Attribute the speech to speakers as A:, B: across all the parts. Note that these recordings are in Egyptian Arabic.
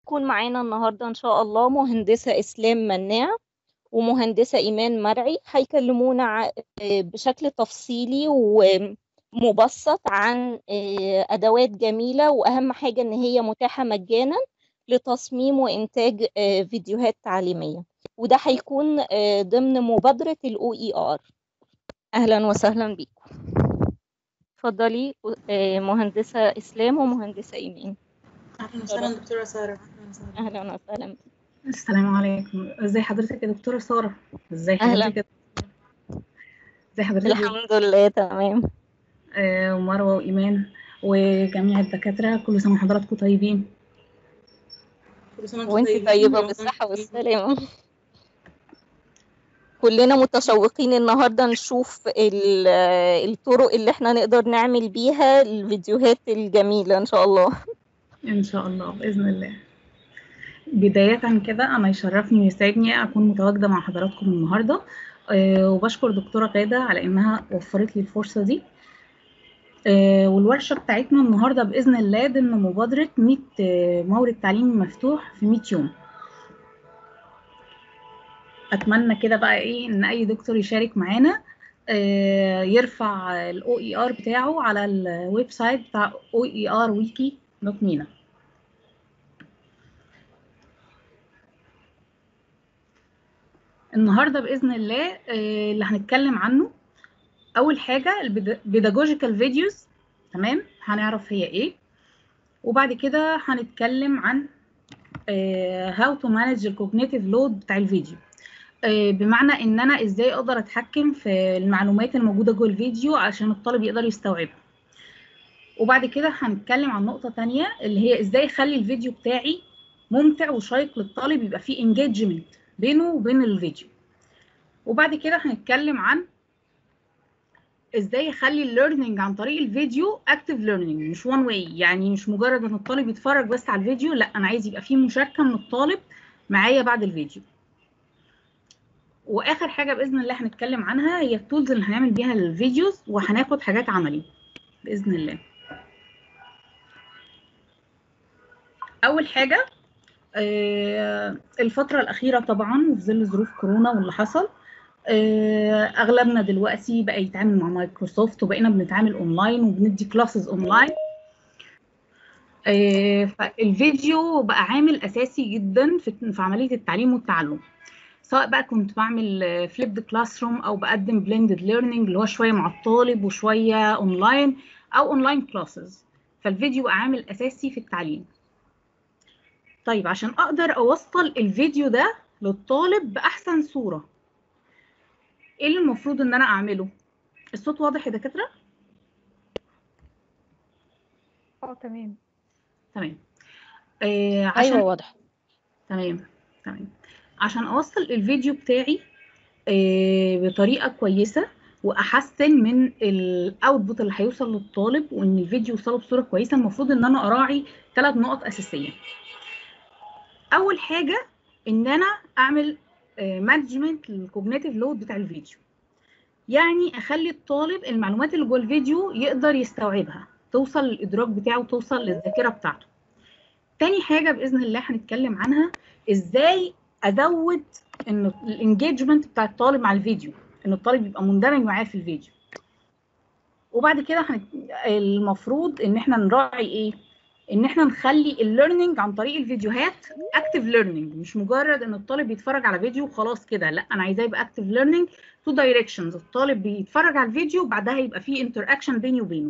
A: هتكون معانا النهاردة إن شاء الله مهندسة إسلام مناع ومهندسة إيمان مرعي هيكلمونا ع- بشكل تفصيلي ومبسط عن أدوات جميلة وأهم حاجة إن هي متاحة مجانا لتصميم وإنتاج فيديوهات تعليمية وده هيكون ضمن مبادرة ال OER أهلا وسهلا بيكم اتفضلي مهندسة إسلام ومهندسة إيمان
B: اهلا وسهلا دكتوره ساره اهلا وسهلا
A: أهلا وسهلا بيكم.
B: السلام عليكم ازي حضرتك يا دكتوره ساره ازي
A: أهلا.
B: حضرتك يا- ازي حضرتك
A: الحمد لله تمام
B: آه ومروه وايمان وجميع الدكاتره كل سنه وحضراتكم طيبين كل سنه
A: وانت طيبة بالصحة والسلامة كلنا متشوقين النهاردة نشوف ال- الطرق اللي احنا نقدر نعمل بيها الفيديوهات الجميلة ان شاء الله
B: ان شاء الله باذن الله بدايه كده انا يشرفني ويسعدني اكون متواجده مع حضراتكم النهارده آه وبشكر دكتوره غاده على انها وفرت لي الفرصه دي آه، والورشة بتاعتنا النهاردة بإذن الله ضمن مبادرة 100 آه، مورد تعليمي مفتوح في 100 يوم أتمنى كده بقى إيه إن أي دكتور يشارك معانا آه، يرفع ال OER بتاعه على الويب سايت بتاع oerwiki.mina النهاردة بإذن الله آه، اللي هنتكلم عنه اول حاجه البيداجوجيكال فيديوز تمام هنعرف هي ايه وبعد كده هنتكلم عن هاو تو مانج الكوجنيتيف لود بتاع الفيديو آه، بمعنى ان انا ازاي اقدر اتحكم في المعلومات الموجوده جوه الفيديو عشان الطالب يقدر يستوعبها وبعد كده هنتكلم عن نقطه تانية اللي هي ازاي اخلي الفيديو بتاعي ممتع وشيق للطالب يبقى فيه انجيجمنت بينه وبين الفيديو وبعد كده هنتكلم عن ازاي اخلي الليرنينج عن طريق الفيديو اكتف ليرنينج مش وان واي يعني مش مجرد ان الطالب يتفرج بس على الفيديو لا انا عايز يبقى فيه مشاركه من الطالب معايا بعد الفيديو واخر حاجه باذن الله هنتكلم عنها هي التولز اللي هنعمل بيها الفيديوز وهناخد حاجات عملي باذن الله اول حاجه آه، الفتره الاخيره طبعا في ظل ظروف كورونا واللي حصل آه، اغلبنا دلوقتي بقى يتعامل مع مايكروسوفت وبقينا بنتعامل اونلاين وبندي كلاسز اونلاين آه، فالفيديو بقى عامل اساسي جدا في في عمليه التعليم والتعلم سواء بقى كنت بعمل فليبد كلاس روم او بقدم بلندد ليرنينج اللي هو شويه مع الطالب وشويه اونلاين او اونلاين كلاسز فالفيديو بقى عامل اساسي في التعليم طيب عشان اقدر اوصل الفيديو ده للطالب باحسن صوره ايه اللي المفروض ان انا اعمله الصوت واضح يا دكاتره
C: اه تمام
B: تمام آه عشان
A: ايوه واضح
B: تمام تمام عشان اوصل الفيديو بتاعي آه بطريقه كويسه واحسن من الاوتبوت اللي هيوصل للطالب وان الفيديو يوصله بصوره كويسه المفروض ان انا اراعي ثلاث نقط اساسيه اول حاجه ان انا اعمل مانجمنت للكوجنيتيف لود بتاع الفيديو يعني اخلي الطالب المعلومات اللي جوه الفيديو يقدر يستوعبها توصل للادراك بتاعه توصل للذاكره بتاعته تاني حاجه باذن الله هنتكلم عنها ازاي ازود ان الانجيجمنت بتاع الطالب مع الفيديو ان الطالب يبقى مندمج معايا في الفيديو وبعد كده هنت... المفروض ان احنا نراعي ايه ان احنا نخلي الليرنينج عن طريق الفيديوهات اكتف ليرنينج مش مجرد ان الطالب يتفرج على فيديو وخلاص كده لا انا عايزاه يبقى اكتف ليرنينج تو دايركشنز الطالب بيتفرج على الفيديو وبعدها يبقى فيه انتر اكشن بيني وبينه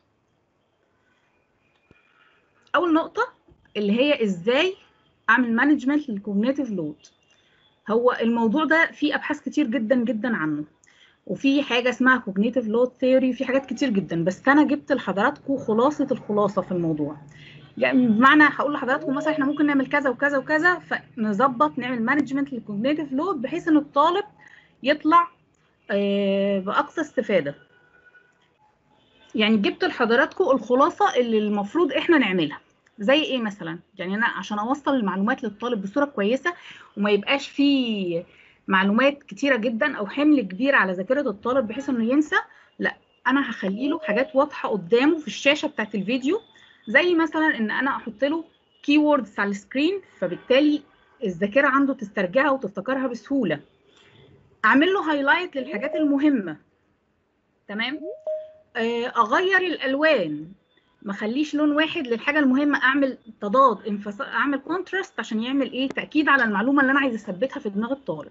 B: اول نقطه اللي هي ازاي اعمل مانجمنت للكوجنيتيف لود هو الموضوع ده فيه ابحاث كتير جدا جدا عنه وفي حاجه اسمها كوجنيتيف لود ثيوري في حاجات كتير جدا بس انا جبت لحضراتكم خلاصه الخلاصه في الموضوع يعني بمعنى هقول لحضراتكم مثلا احنا ممكن نعمل كذا وكذا وكذا فنظبط نعمل مانجمنت للكوجنيتيف لود بحيث ان الطالب يطلع آه، باقصى استفاده يعني جبت لحضراتكم الخلاصه اللي المفروض احنا نعملها زي ايه مثلا يعني انا عشان اوصل المعلومات للطالب بصوره كويسه وما يبقاش فيه معلومات كتيره جدا او حمل كبير على ذاكره الطالب بحيث انه ينسى لا انا هخلي له حاجات واضحه قدامه في الشاشه بتاعت الفيديو زي مثلا ان انا احط له كي ووردز على السكرين فبالتالي الذاكره عنده تسترجعها وتفتكرها بسهوله اعمل له هايلايت للحاجات المهمه تمام آه، اغير الالوان ما اخليش لون واحد للحاجه المهمه اعمل تضاد انفص... اعمل كونتراست عشان يعمل ايه تاكيد على المعلومه اللي انا عايزه اثبتها في دماغ الطالب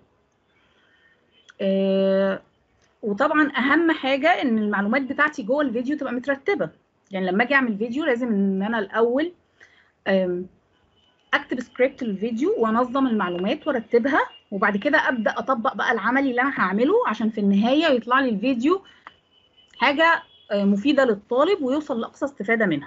B: آه، وطبعا اهم حاجه ان المعلومات بتاعتي جوه الفيديو تبقى مترتبه يعني لما اجي اعمل فيديو لازم ان انا الاول آم، اكتب سكريبت للفيديو وانظم المعلومات وارتبها وبعد كده ابدا اطبق بقى العملي اللي انا هعمله عشان في النهايه يطلع لي الفيديو حاجه آه، مفيده للطالب ويوصل لاقصى استفاده منها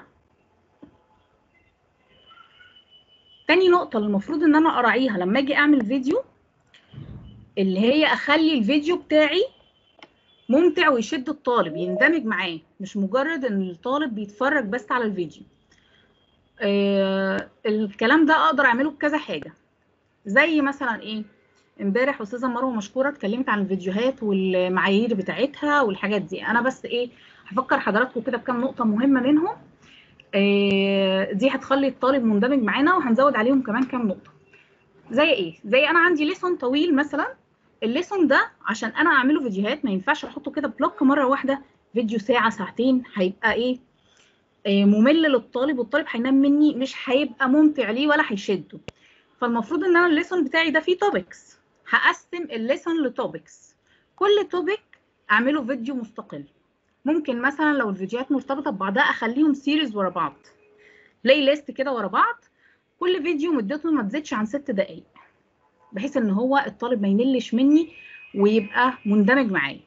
B: تاني نقطة اللي المفروض ان انا اراعيها لما اجي اعمل فيديو اللي هي اخلي الفيديو بتاعي ممتع ويشد الطالب يندمج معاه مش مجرد ان الطالب بيتفرج بس على الفيديو آه الكلام ده اقدر اعمله بكذا حاجة زي مثلا ايه امبارح استاذه مروه مشكوره اتكلمت عن الفيديوهات والمعايير بتاعتها والحاجات دي انا بس ايه هفكر حضراتكم كده بكام نقطه مهمه منهم آه، دي هتخلي الطالب مندمج معانا وهنزود عليهم كمان كام نقطه زي ايه زي انا عندي ليسون طويل مثلا الليسون ده عشان انا اعمله فيديوهات ما ينفعش احطه كده بلوك مره واحده فيديو ساعه ساعتين هيبقى ايه آه، ممل للطالب والطالب هينام مني مش هيبقى ممتع ليه ولا هيشده فالمفروض ان انا الليسون بتاعي ده فيه توبكس هقسم الليسون لتوبكس كل توبك اعمله فيديو مستقل ممكن مثلا لو الفيديوهات مرتبطه ببعضها اخليهم سيريز ورا بعض بلاي ليست كده ورا بعض كل فيديو مدته ما تزيدش عن ست دقائق بحيث ان هو الطالب ما يملش مني ويبقى مندمج معايا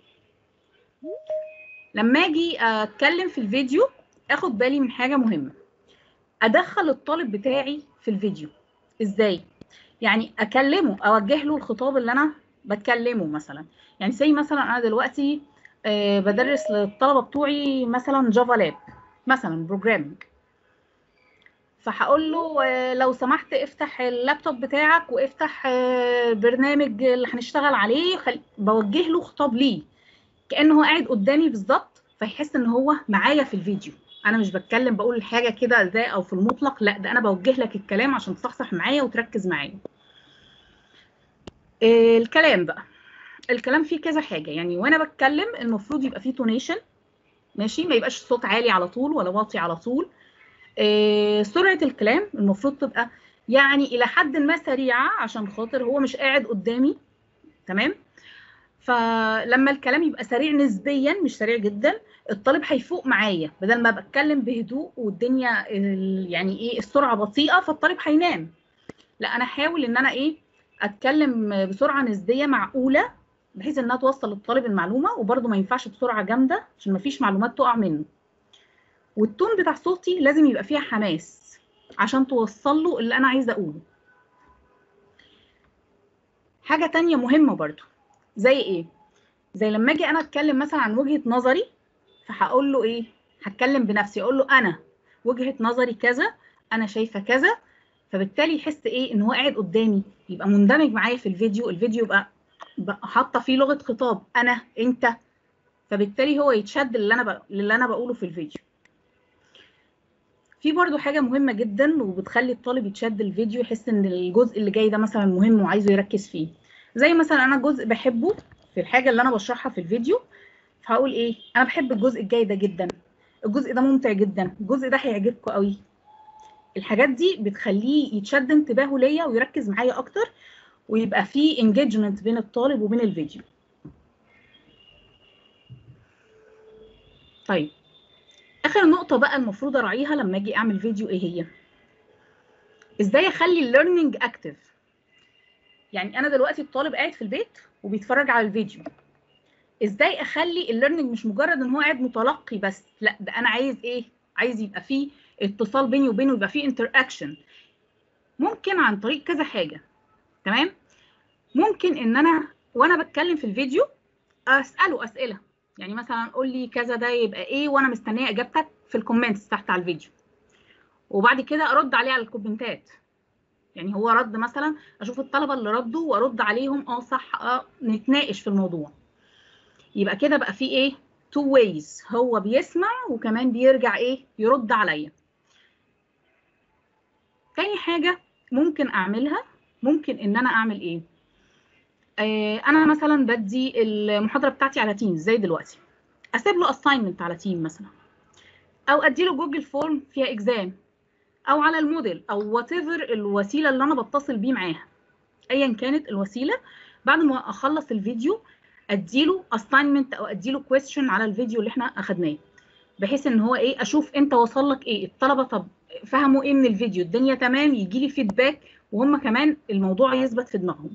B: لما اجي اتكلم في الفيديو اخد بالي من حاجه مهمه ادخل الطالب بتاعي في الفيديو ازاي يعني اكلمه اوجه له الخطاب اللي انا بتكلمه مثلا يعني زي مثلا انا دلوقتي آه، بدرس للطلبه بتوعي مثلا جافا لاب مثلا بروجرامنج فهقول له آه، لو سمحت افتح اللابتوب بتاعك وافتح آه، البرنامج اللي هنشتغل عليه خل... بوجه له خطاب ليه كانه هو قاعد قدامي بالظبط فيحس ان هو معايا في الفيديو انا مش بتكلم بقول حاجه كده زي او في المطلق لا ده انا بوجه لك الكلام عشان تصحصح معايا وتركز معايا آه، الكلام بقى الكلام فيه كذا حاجه يعني وانا بتكلم المفروض يبقى فيه تونيشن ماشي ما يبقاش الصوت عالي على طول ولا واطي على طول آه، سرعه الكلام المفروض تبقى يعني الى حد ما سريعه عشان خاطر هو مش قاعد قدامي تمام فلما الكلام يبقى سريع نسبيا مش سريع جدا الطالب هيفوق معايا بدل ما بتكلم بهدوء والدنيا ال- يعني ايه السرعه بطيئه فالطالب هينام لا انا احاول ان انا ايه اتكلم بسرعه نسبيه معقوله بحيث انها توصل للطالب المعلومه وبرده ما ينفعش بسرعه جامده عشان ما فيش معلومات تقع منه والتون بتاع صوتي لازم يبقى فيها حماس عشان توصل له اللي انا عايزه اقوله حاجه تانية مهمه برضو زي ايه زي لما اجي انا اتكلم مثلا عن وجهه نظري فهقول له ايه هتكلم بنفسي اقول له انا وجهه نظري كذا انا شايفه كذا فبالتالي يحس ايه ان هو قاعد قدامي يبقى مندمج معايا في الفيديو الفيديو يبقى بقى حاطه فيه لغه خطاب انا انت فبالتالي هو يتشد اللي انا ب... اللي انا بقوله في الفيديو في برضو حاجه مهمه جدا وبتخلي الطالب يتشد الفيديو يحس ان الجزء اللي جاي ده مثلا مهم وعايزه يركز فيه زي مثلا انا جزء بحبه في الحاجه اللي انا بشرحها في الفيديو فهقول ايه انا بحب الجزء الجاي ده جدا الجزء ده ممتع جدا الجزء ده هيعجبكم قوي الحاجات دي بتخليه يتشد انتباهه ليا ويركز معايا اكتر ويبقى في انجيجمنت بين الطالب وبين الفيديو طيب اخر نقطه بقى المفروض اراعيها لما اجي اعمل فيديو ايه هي ازاي اخلي الليرنينج اكتف يعني انا دلوقتي الطالب قاعد في البيت وبيتفرج على الفيديو ازاي اخلي الليرنينج مش مجرد ان هو قاعد متلقي بس لا ده انا عايز ايه عايز يبقى فيه اتصال بيني وبينه يبقى فيه انتر اكشن ممكن عن طريق كذا حاجه تمام ممكن ان انا وانا بتكلم في الفيديو اساله اسئله يعني مثلا قول لي كذا ده يبقى ايه وانا مستنيه اجابتك في الكومنتس تحت على الفيديو وبعد كده ارد عليه على الكومنتات يعني هو رد مثلا اشوف الطلبه اللي ردوا وارد عليهم اه صح اه نتناقش في الموضوع يبقى كده بقى في ايه تو ويز هو بيسمع وكمان بيرجع ايه يرد عليا تاني حاجه ممكن اعملها ممكن ان انا اعمل ايه آه انا مثلا بدي المحاضره بتاعتي على تيم زي دلوقتي اسيب له اساينمنت على تيم مثلا او ادي له جوجل فورم فيها اكزام او على الموديل او وات الوسيله اللي انا بتصل بيه معاها ايا كانت الوسيله بعد ما اخلص الفيديو اديله اساينمنت او اديله كويستشن على الفيديو اللي احنا اخدناه بحيث ان هو ايه اشوف انت وصل لك ايه الطلبه طب فهموا ايه من الفيديو الدنيا تمام يجي لي فيدباك وهم كمان الموضوع يثبت في دماغهم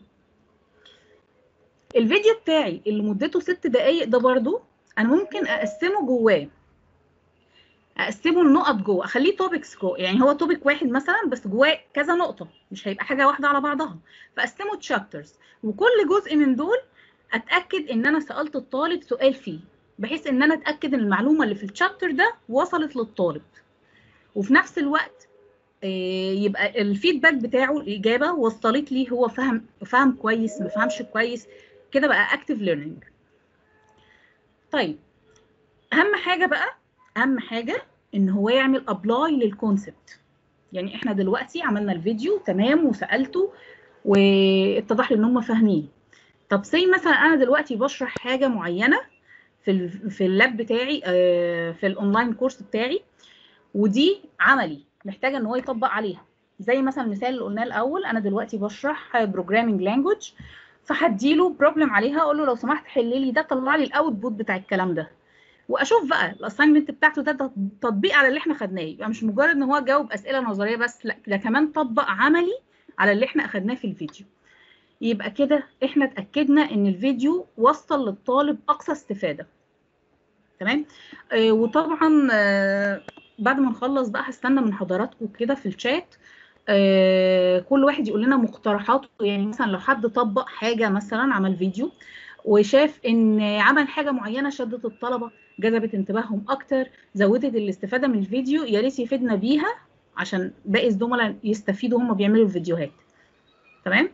B: الفيديو بتاعي اللي مدته ست دقايق ده برضو انا ممكن اقسمه جواه اقسمه لنقط جوه اخليه توبكس جوه يعني هو توبك واحد مثلا بس جواه كذا نقطه مش هيبقى حاجه واحده على بعضها فاقسمه تشابترز وكل جزء من دول اتاكد ان انا سالت الطالب سؤال فيه بحيث ان انا اتاكد ان المعلومه اللي في الشابتر ده وصلت للطالب وفي نفس الوقت يبقى الفيدباك بتاعه الاجابه وصلت لي هو فهم فهم كويس ما فهمش كويس كده بقى اكتف ليرنينج طيب اهم حاجه بقى اهم حاجه ان هو يعمل ابلاي للكونسبت يعني احنا دلوقتي عملنا الفيديو تمام وسالته واتضح لي ان هم فاهمين طب سي مثلا انا دلوقتي بشرح حاجه معينه في في اللاب بتاعي في الاونلاين كورس بتاعي ودي عملي محتاجه ان هو يطبق عليها زي مثلا المثال اللي قلناه الاول انا دلوقتي بشرح بروجرامنج لانجوج فهديله بروبلم عليها اقول له لو سمحت حل لي ده طلع لي الاوتبوت بتاع الكلام ده واشوف بقى الاساينمنت بتاعته ده تطبيق على اللي احنا خدناه يبقى مش مجرد ان هو جاوب اسئله نظريه بس لا ده كمان طبق عملي على اللي احنا اخدناه في الفيديو يبقى كده احنا اتاكدنا ان الفيديو وصل للطالب اقصى استفاده تمام آه وطبعا آه بعد ما نخلص بقى هستنى من حضراتكم كده في الشات آه كل واحد يقول لنا مقترحاته يعني مثلا لو حد طبق حاجه مثلا عمل فيديو وشاف ان عمل حاجه معينه شدت الطلبه جذبت انتباههم اكتر زودت الاستفاده من الفيديو يا ريت يفيدنا بيها عشان باقي الزملاء يستفيدوا هم بيعملوا الفيديوهات تمام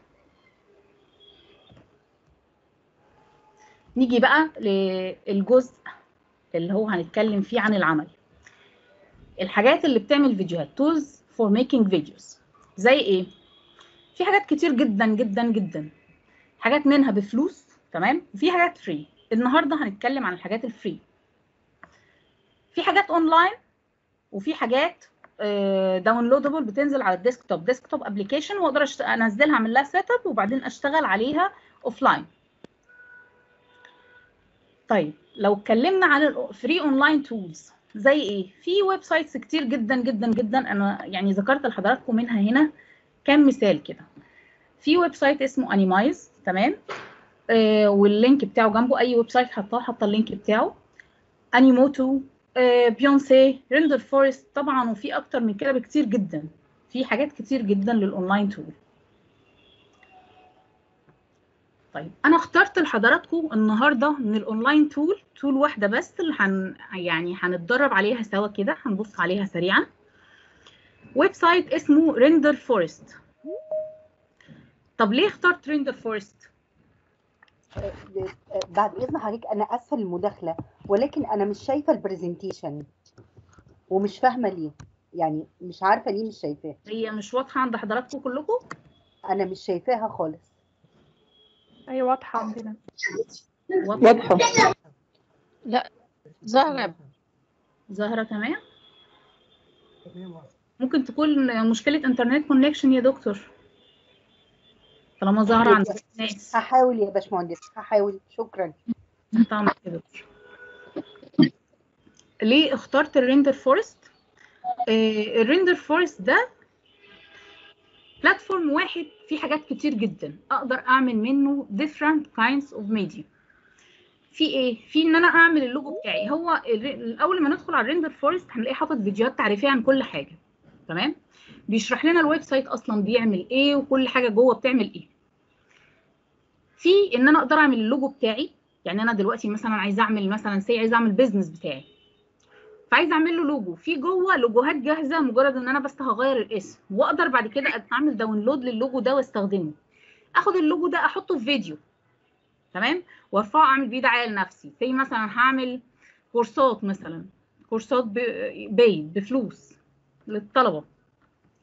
B: نيجي بقى للجزء اللي هو هنتكلم فيه عن العمل الحاجات اللي بتعمل فيديوهات tools for making videos زي ايه في حاجات كتير جدا جدا جدا حاجات منها بفلوس تمام وفي حاجات فري النهارده هنتكلم عن الحاجات الفري في حاجات اونلاين وفي حاجات داونلودبل بتنزل على الديسكتوب ديسكتوب ابلكيشن واقدر انزلها اعمل لها سيت اب وبعدين اشتغل عليها اوفلاين طيب لو اتكلمنا عن الفري اونلاين تولز زي ايه في ويب سايتس كتير جدا جدا جدا انا يعني ذكرت لحضراتكم منها هنا كام مثال كده في ويب سايت اسمه انيمايز تمام آه واللينك بتاعه جنبه اي ويب سايت حطاه حاطه اللينك بتاعه انيموتو آه بيونسي ريندر فورست طبعا وفي اكتر من كده بكتير جدا في حاجات كتير جدا للاونلاين تول طيب انا اخترت لحضراتكم النهارده من الاونلاين تول تول واحده بس اللي هن يعني هنتدرب عليها سوا كده هنبص عليها سريعا ويب سايت اسمه ريندر فورست طب ليه اخترت ريندر فورست
D: بعد اذن حضرتك انا اسفه المداخله ولكن انا مش شايفه البرزنتيشن ومش فاهمه ليه يعني مش عارفه ليه مش شايفاها
B: هي مش واضحه عند حضراتكم كلكم
D: انا مش شايفاها خالص
C: ايوه واضحه عندنا
A: واضحه لا زهرة
B: ظاهره تمام ممكن تكون مشكله انترنت كونكشن يا دكتور طالما ظاهره عند الناس
D: هحاول يا باشمهندس هحاول شكرا
B: طبعا يا دكتور ليه اخترت الريندر فورست آه الريندر فورست ده بلاتفورم واحد فيه حاجات كتير جدا اقدر اعمل منه different kinds of media في ايه في ان انا اعمل اللوجو بتاعي هو اول ما ندخل على الريندر فورست هنلاقيه حاطط فيديوهات تعريفيه عن كل حاجه تمام بيشرح لنا الويب سايت اصلا بيعمل ايه وكل حاجه جوه بتعمل ايه في ان انا اقدر اعمل اللوجو بتاعي يعني انا دلوقتي مثلا عايزه اعمل مثلا سي عايزه اعمل بيزنس بتاعي فعايزه اعمل له لوجو في جوه لوجوهات جاهزه مجرد ان انا بس هغير الاسم واقدر بعد كده اعمل داونلود للوجو ده واستخدمه اخد اللوجو ده احطه في فيديو تمام وارفعه اعمل بيه دعايه لنفسي زي مثلا هعمل كورسات مثلا كورسات بيد بفلوس للطلبه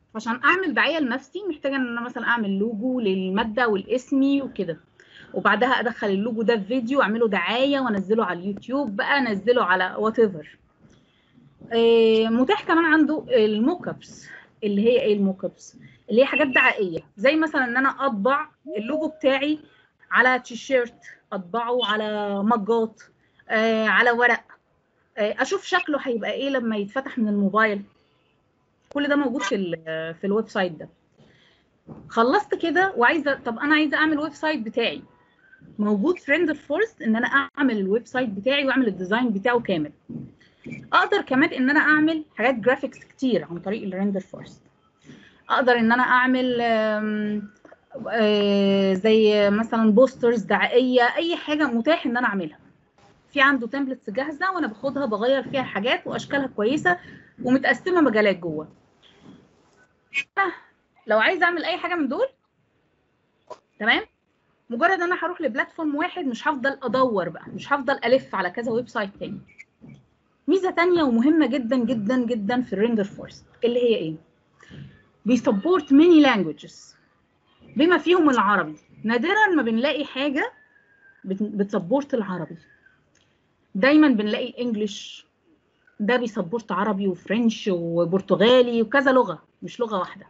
B: عشان اعمل دعايه لنفسي محتاجه ان انا مثلا اعمل لوجو للماده والاسمي وكده وبعدها ادخل اللوجو ده في فيديو اعمله دعايه وانزله على اليوتيوب بقى انزله على وات ايفر متاح كمان عنده الموك ابس اللي هي ايه الموك ابس اللي هي حاجات دعائيه زي مثلا ان انا اطبع اللوجو بتاعي على تيشيرت اطبعه على مجات آه على ورق آه اشوف شكله هيبقى ايه لما يتفتح من الموبايل كل ده موجود في ال- في الويب سايت ده خلصت كده وعايزه طب انا عايزه اعمل ويب سايت بتاعي موجود في ريندر فورس ان انا اعمل الويب سايت بتاعي واعمل الديزاين بتاعه كامل اقدر كمان ان انا اعمل حاجات جرافيكس كتير عن طريق الريندر فورس اقدر ان انا اعمل آم، آه، زي مثلا بوسترز دعائيه اي حاجه متاح ان انا اعملها في عنده تمبلتس جاهزه وانا باخدها بغير فيها حاجات واشكالها كويسه ومتقسمه مجالات جوه أنا لو عايزه اعمل اي حاجه من دول تمام مجرد انا هروح لبلاتفورم واحد مش هفضل ادور بقى مش هفضل الف على كذا ويب سايت تاني ميزه تانية ومهمه جدا جدا جدا في الريندر فورس اللي هي ايه بيسبورت ماني لانجويجز بما فيهم العربي نادرا ما بنلاقي حاجه بت- بتسبورت العربي دايما بنلاقي الانجليش ده بيسبورت عربي وفرنش وبرتغالي وكذا لغه مش لغه واحده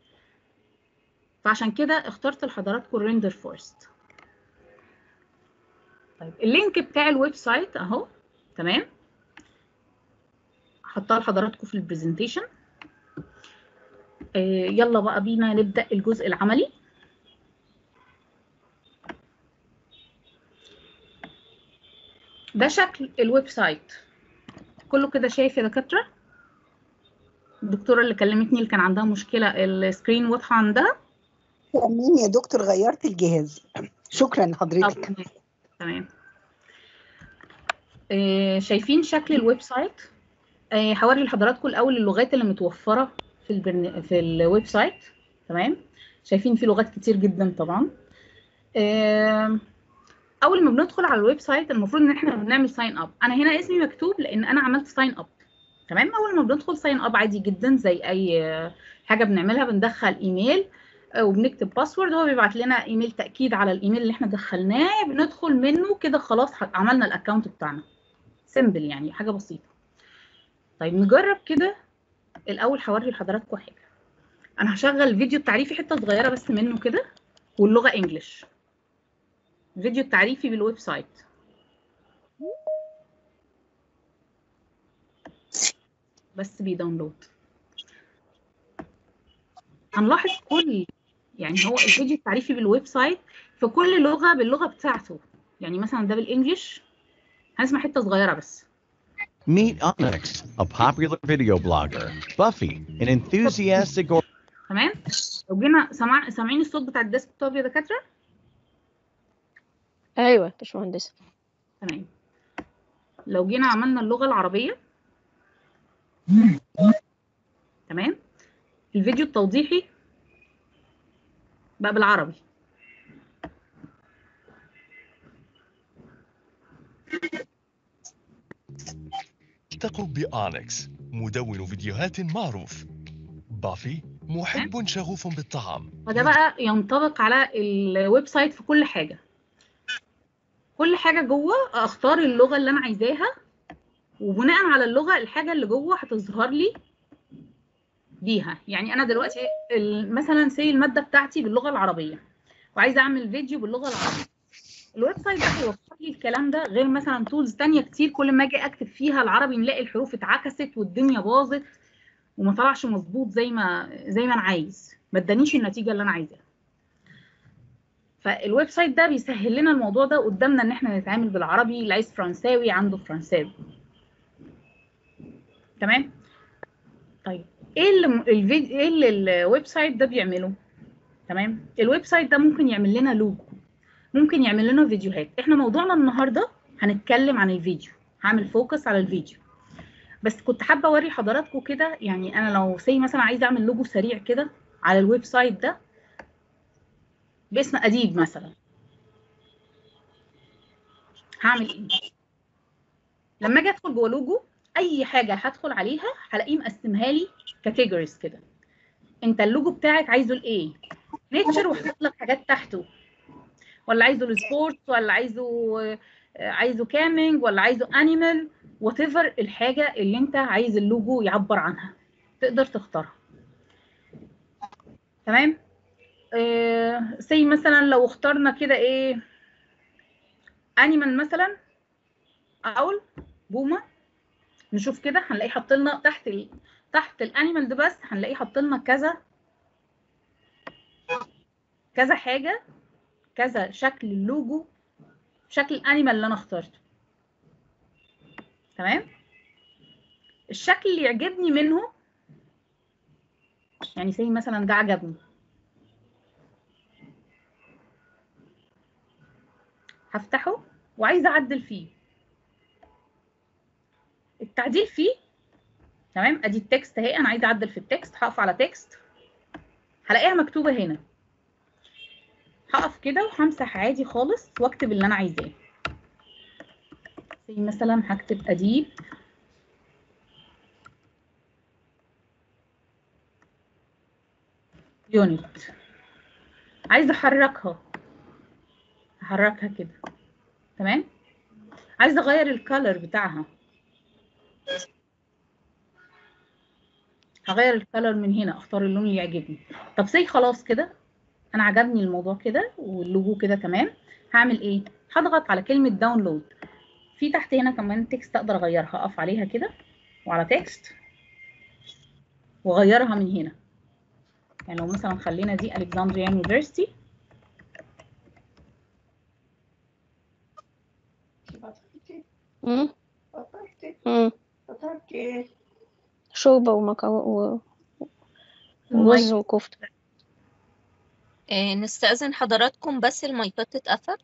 B: فعشان كده اخترت لحضراتكم الريندر فورست طيب اللينك بتاع الويب سايت اهو تمام هحطها لحضراتكم في البرزنتيشن آه يلا بقى بينا نبدا الجزء العملي ده شكل الويب سايت كله كده شايف يا دكاتره الدكتوره اللي كلمتني اللي كان عندها مشكله السكرين واضحه عندها
E: امين يا دكتور غيرت الجهاز شكرا
B: طب
E: لحضرتك
B: تمام تمام آه، شايفين شكل الويب سايت آه، هوري لحضراتكم الاول اللغات اللي متوفره في البرن... في الويب سايت تمام شايفين في لغات كتير جدا طبعا آه، اول ما بندخل على الويب سايت المفروض ان احنا بنعمل ساين اب انا هنا اسمي مكتوب لان انا عملت ساين اب تمام اول ما بندخل ساين اب عادي جدا زي اي آه، حاجه بنعملها بندخل ايميل آه، وبنكتب باسورد هو بيبعت لنا ايميل تاكيد على الايميل اللي احنا دخلناه بندخل منه كده خلاص ح- عملنا الاكونت بتاعنا سيمبل يعني حاجه بسيطه طيب نجرب كده الاول هوري لحضراتكم حاجه انا هشغل فيديو التعريفي حته صغيره بس منه كده واللغه انجلش فيديو التعريفي بالويب سايت بس بيداونلود هنلاحظ كل يعني هو الفيديو التعريفي بالويب سايت في كل لغه باللغه بتاعته يعني مثلا ده بالانجلش هنسمع حته صغيره بس
F: Meet Onyx, a popular video blogger. Buffy, an enthusiastic or-
B: تمام لو جينا سمع سامعين الصوت بتاع الديسكتوب يا دكاتره
A: ايوه باشمهندسه
B: تمام لو جينا عملنا اللغه العربيه تمام الفيديو التوضيحي بقى بالعربي
G: التقوا بأونكس مدون فيديوهات معروف بافي محب شغوف بالطعام
B: وده بقى ينطبق على الويب سايت في كل حاجة كل حاجة جوه اختار اللغة اللي انا عايزاها وبناء على اللغة الحاجة اللي جوه هتظهر لي بيها يعني انا دلوقتي ال- مثلا سي المادة بتاعتي باللغة العربية وعايزة اعمل فيديو باللغة العربية الويب سايت ده هيوفر لي الكلام ده غير مثلا تولز تانية كتير كل ما اجي اكتب فيها العربي نلاقي الحروف اتعكست والدنيا باظت وما طلعش مظبوط زي ما زي ما انا عايز ما ادانيش النتيجه اللي انا عايزاها فالويب سايت ده بيسهل لنا الموضوع ده قدامنا ان احنا نتعامل بالعربي اللي عايز فرنساوي عنده فرنساوي تمام طيب ايه اللي الفيديو ايه اللي الويب سايت ده بيعمله تمام الويب سايت ده ممكن يعمل لنا لوجو ممكن يعمل لنا فيديوهات احنا موضوعنا النهارده هنتكلم عن الفيديو هعمل فوكس على الفيديو بس كنت حابه اوري حضراتكم كده يعني انا لو سي مثلا عايزه اعمل لوجو سريع كده على الويب سايت ده باسم اديب مثلا هعمل ايه لما اجي ادخل جوه لوجو اي حاجه هدخل عليها هلاقيه مقسمها لي كاتيجوريز كده انت اللوجو بتاعك عايزه لايه نيتشر وحاطط لك حاجات تحته ولا عايزه للسبورتس ولا عايزه آه، عايزه كامينج ولا عايزه انيمال وات ايفر الحاجه اللي انت عايز اللوجو يعبر عنها تقدر تختارها تمام سي مثلا لو اخترنا كده ايه انيمال مثلا اول بومه نشوف كده هنلاقيه حاط لنا تحت ال... تحت الانيمال ده بس هنلاقيه حاط لنا كذا كذا حاجه كذا شكل اللوجو شكل الانيمال اللي انا اخترته تمام الشكل اللي يعجبني منه يعني زي مثلا ده عجبني هفتحه وعايزه اعدل فيه التعديل فيه تمام ادي التكست اهي انا عايزه اعدل في التكست هقف على تكست هلاقيها مكتوبه هنا هقف كده وهمسح عادي خالص واكتب اللي انا عايزاه زي مثلا هكتب اديب يونت عايزه احركها احركها كده تمام عايزه اغير الكالر بتاعها هغير الكالر من هنا اختار اللون اللي يعجبني طب سي خلاص كده انا عجبني الموضوع كده واللوجو كده تمام هعمل ايه هضغط على كلمه داونلود في تحت هنا كمان تكست اقدر اغيرها اقف عليها كده وعلى تكست واغيرها من هنا يعني لو مثلا خلينا دي الكسندريا يونيفرسيتي
A: مم. مم. شوربة ومكرونة و- ورز وكفتة آه، نستأذن حضراتكم بس المايكات تتقفل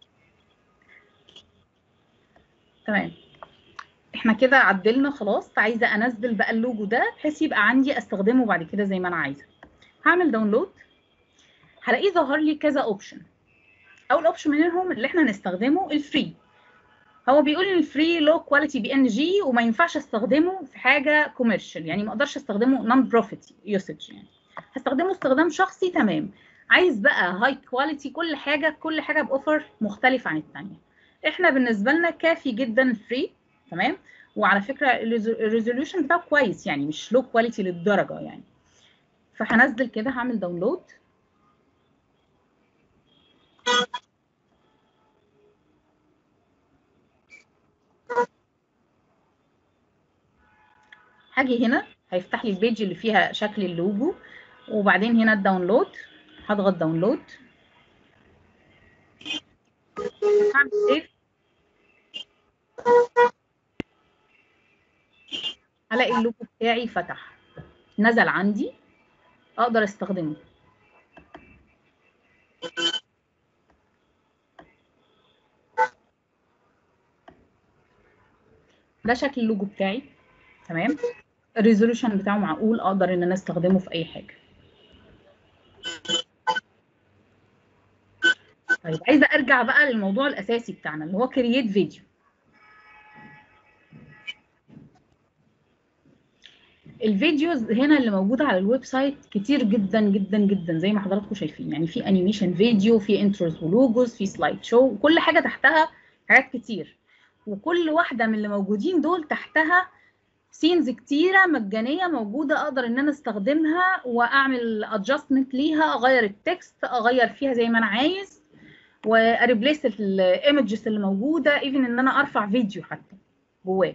B: تمام احنا كده عدلنا خلاص عايزه انزل بقى اللوجو ده بحيث يبقى عندي استخدمه بعد كده زي ما انا عايزه هعمل داونلود هلاقيه ظهر لي كذا اوبشن اول اوبشن منهم اللي احنا هنستخدمه الفري هو بيقول ان الفري لو كواليتي بي ان جي وما ينفعش استخدمه في حاجه كوميرشال يعني ما اقدرش استخدمه نون بروفيت يوسج يعني هستخدمه استخدام شخصي تمام عايز بقى هاي كواليتي كل حاجه كل حاجه باوفر مختلف عن الثانيه احنا بالنسبه لنا كافي جدا فري تمام وعلى فكره الريزوليوشن بتاعه كويس يعني مش لو كواليتي للدرجه يعني فهنزل كده هعمل داونلود هاجي هنا هيفتح لي البيج اللي فيها شكل اللوجو وبعدين هنا الداونلود هضغط داونلود هعمل سيف هلاقي اللوجو بتاعي فتح نزل عندي اقدر استخدمه ده شكل اللوجو بتاعي تمام الريزولوشن بتاعه معقول اقدر ان انا استخدمه في اي حاجه طيب عايزه ارجع بقى للموضوع الاساسي بتاعنا اللي هو كرييت فيديو الفيديوز هنا اللي موجوده على الويب سايت كتير جدا جدا جدا زي ما حضراتكم شايفين يعني في انيميشن فيديو في انتروز ولوجوز في سلايد شو كل حاجه تحتها حاجات كتير وكل واحده من اللي موجودين دول تحتها سينز كتيره مجانيه موجوده اقدر ان انا استخدمها واعمل ادجستمنت ليها اغير التكست اغير فيها زي ما انا عايز واريبليس الايمجز اللي موجوده ايفن ان انا ارفع فيديو حتى جواه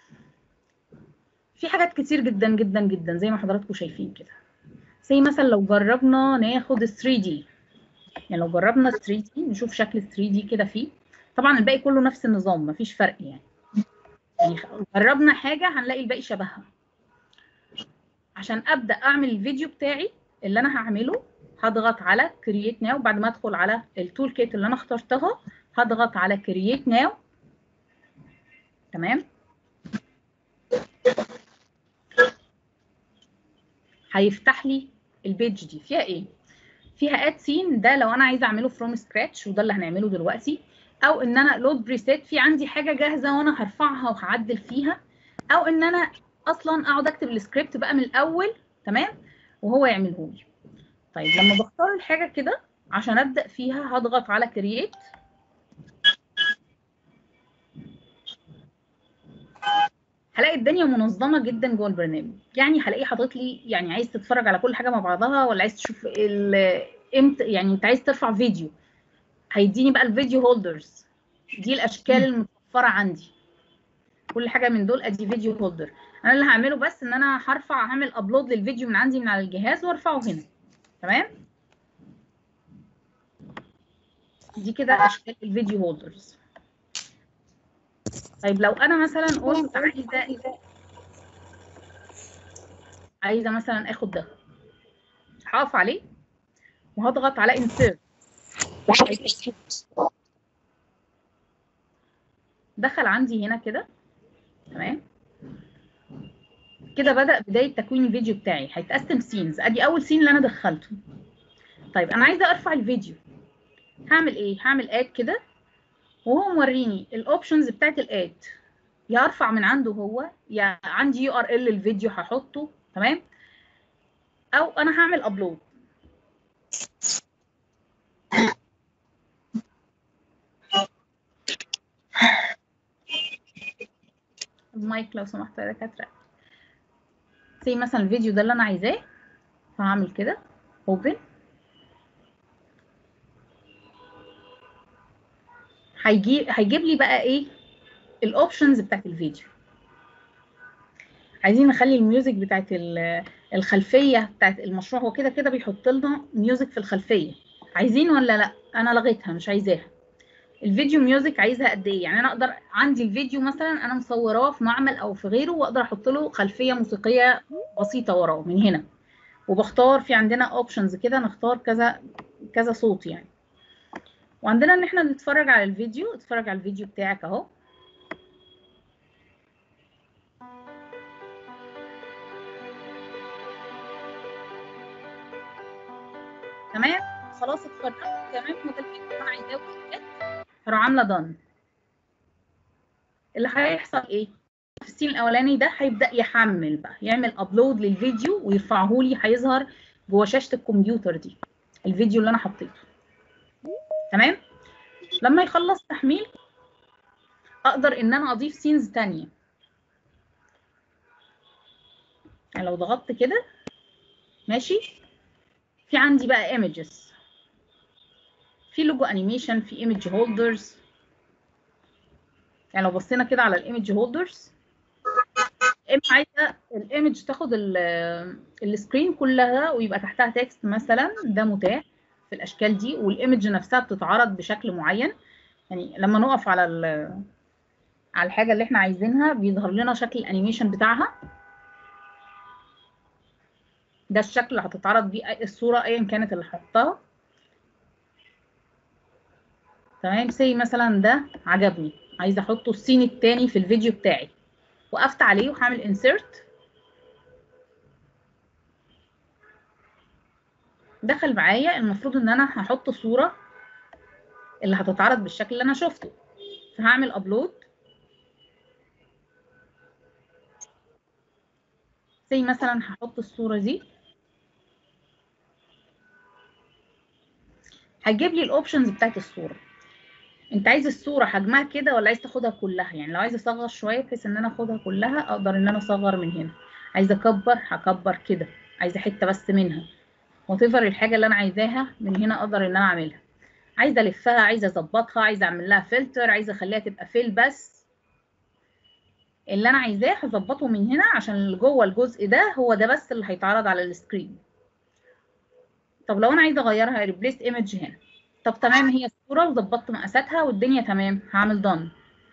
B: في حاجات كتير جدا جدا جدا زي ما حضراتكم شايفين كده زي مثلا لو جربنا ناخد 3 دي يعني لو جربنا 3 دي نشوف شكل 3 دي كده فيه طبعا الباقي كله نفس النظام مفيش فرق يعني يعني جربنا حاجه هنلاقي الباقي شبهها عشان ابدا اعمل الفيديو بتاعي اللي انا هعمله هضغط على كرييت ناو بعد ما ادخل على التول كيت اللي انا اخترتها هضغط على كرييت ناو تمام هيفتح لي البيج دي فيها ايه فيها اد سين ده لو انا عايزه اعمله فروم سكراتش وده اللي هنعمله دلوقتي او ان انا لود بريسيت في عندي حاجه جاهزه وانا هرفعها وهعدل فيها او ان انا اصلا اقعد اكتب السكريبت بقى من الاول تمام وهو يعمله لي طيب لما بختار الحاجه كده عشان ابدا فيها هضغط على كرييت هلاقي الدنيا منظمه جدا جوه البرنامج يعني هلاقيه حاطط لي يعني عايز تتفرج على كل حاجه مع بعضها ولا عايز تشوف ال- امتى يعني انت عايز ترفع فيديو هيديني بقى الفيديو هولدرز دي الاشكال المتوفره عندي كل حاجه من دول ادي فيديو هولدر انا اللي هعمله بس ان انا هرفع هعمل ابلود للفيديو من عندي من على الجهاز وارفعه هنا تمام دي كده اشكال الفيديو هولدرز طيب لو انا مثلا قلت عايزه عايزه مثلا اخد ده هقف عليه وهضغط على insert دخل عندي هنا كده تمام كده بدأ بداية تكوين الفيديو بتاعي هيتقسم سينز ادي اول سين اللي انا دخلته طيب انا عايزه ارفع الفيديو هعمل ايه هعمل اد كده وهو موريني الاوبشنز بتاعت الاد يا ارفع من عنده هو يا عندي يو ار ال للفيديو هحطه تمام او انا هعمل ابلود المايك لو سمحت يا دكاتره زي مثلا الفيديو ده اللي انا عايزاه فهعمل كده اوبن هيجيب هيجيب لي بقى ايه الاوبشنز بتاعت الفيديو عايزين نخلي الميوزك بتاعت ال- الخلفيه بتاعت المشروع هو كده كده بيحط لنا ميوزك في الخلفيه عايزين ولا لا انا لغيتها مش عايزاها الفيديو ميوزك عايزها قد ايه يعني انا اقدر عندي الفيديو مثلا انا مصوراه في معمل او في غيره واقدر احط له خلفيه موسيقيه بسيطه وراه من هنا وبختار في عندنا اوبشنز كده نختار كذا كذا صوت يعني وعندنا ان احنا نتفرج على الفيديو اتفرج على الفيديو بتاعك اهو تمام خلاص اتفرجت تمام وده الفيديو اللي انا عايزاه وكده هروح عامله دان اللي هيحصل ايه في السين الاولاني ده هيبدا يحمل بقى يعمل ابلود للفيديو ويرفعه لي هيظهر جوه شاشه الكمبيوتر دي الفيديو اللي انا حطيته تمام لما يخلص تحميل اقدر ان انا اضيف سينز تانية يعني لو ضغطت كده ماشي في عندي بقى ايمجز في لوجو انيميشن في ايمج هولدرز يعني لو بصينا كده على الايمج هولدرز اما عايزه الايمج تاخد ال- السكرين كلها ويبقى تحتها تكست مثلا ده متاح في الاشكال دي والايمج نفسها بتتعرض بشكل معين يعني لما نقف على ال- على الحاجه اللي احنا عايزينها بيظهر لنا شكل الانيميشن بتاعها ده الشكل اللي هتتعرض بيه الصوره ايا كانت اللي حطها تمام سي مثلا ده عجبني عايزه احطه السين التاني في الفيديو بتاعي وقفت عليه وهعمل انسيرت دخل معايا المفروض ان انا هحط صوره اللي هتتعرض بالشكل اللي انا شفته فهعمل ابلود زي مثلا هحط الصوره دي هتجيب لي الاوبشنز بتاعت الصوره انت عايز الصوره حجمها كده ولا عايز تاخدها كلها يعني لو عايز اصغر شويه بحيث ان انا اخدها كلها اقدر ان انا اصغر من هنا عايزه اكبر هكبر كده عايزه حته بس منها وتفر الحاجه اللي انا عايزاها من هنا اقدر ان انا اعملها عايزه الفها عايزه اظبطها عايزه اعمل لها فلتر عايزه اخليها تبقى فيل بس اللي انا عايزاه هظبطه من هنا عشان اللي جوه الجزء ده هو ده بس اللي هيتعرض على السكرين طب لو انا عايزه اغيرها ريبليس ايمج هنا طب تمام هي الصوره وظبطت مقاساتها والدنيا تمام هعمل دون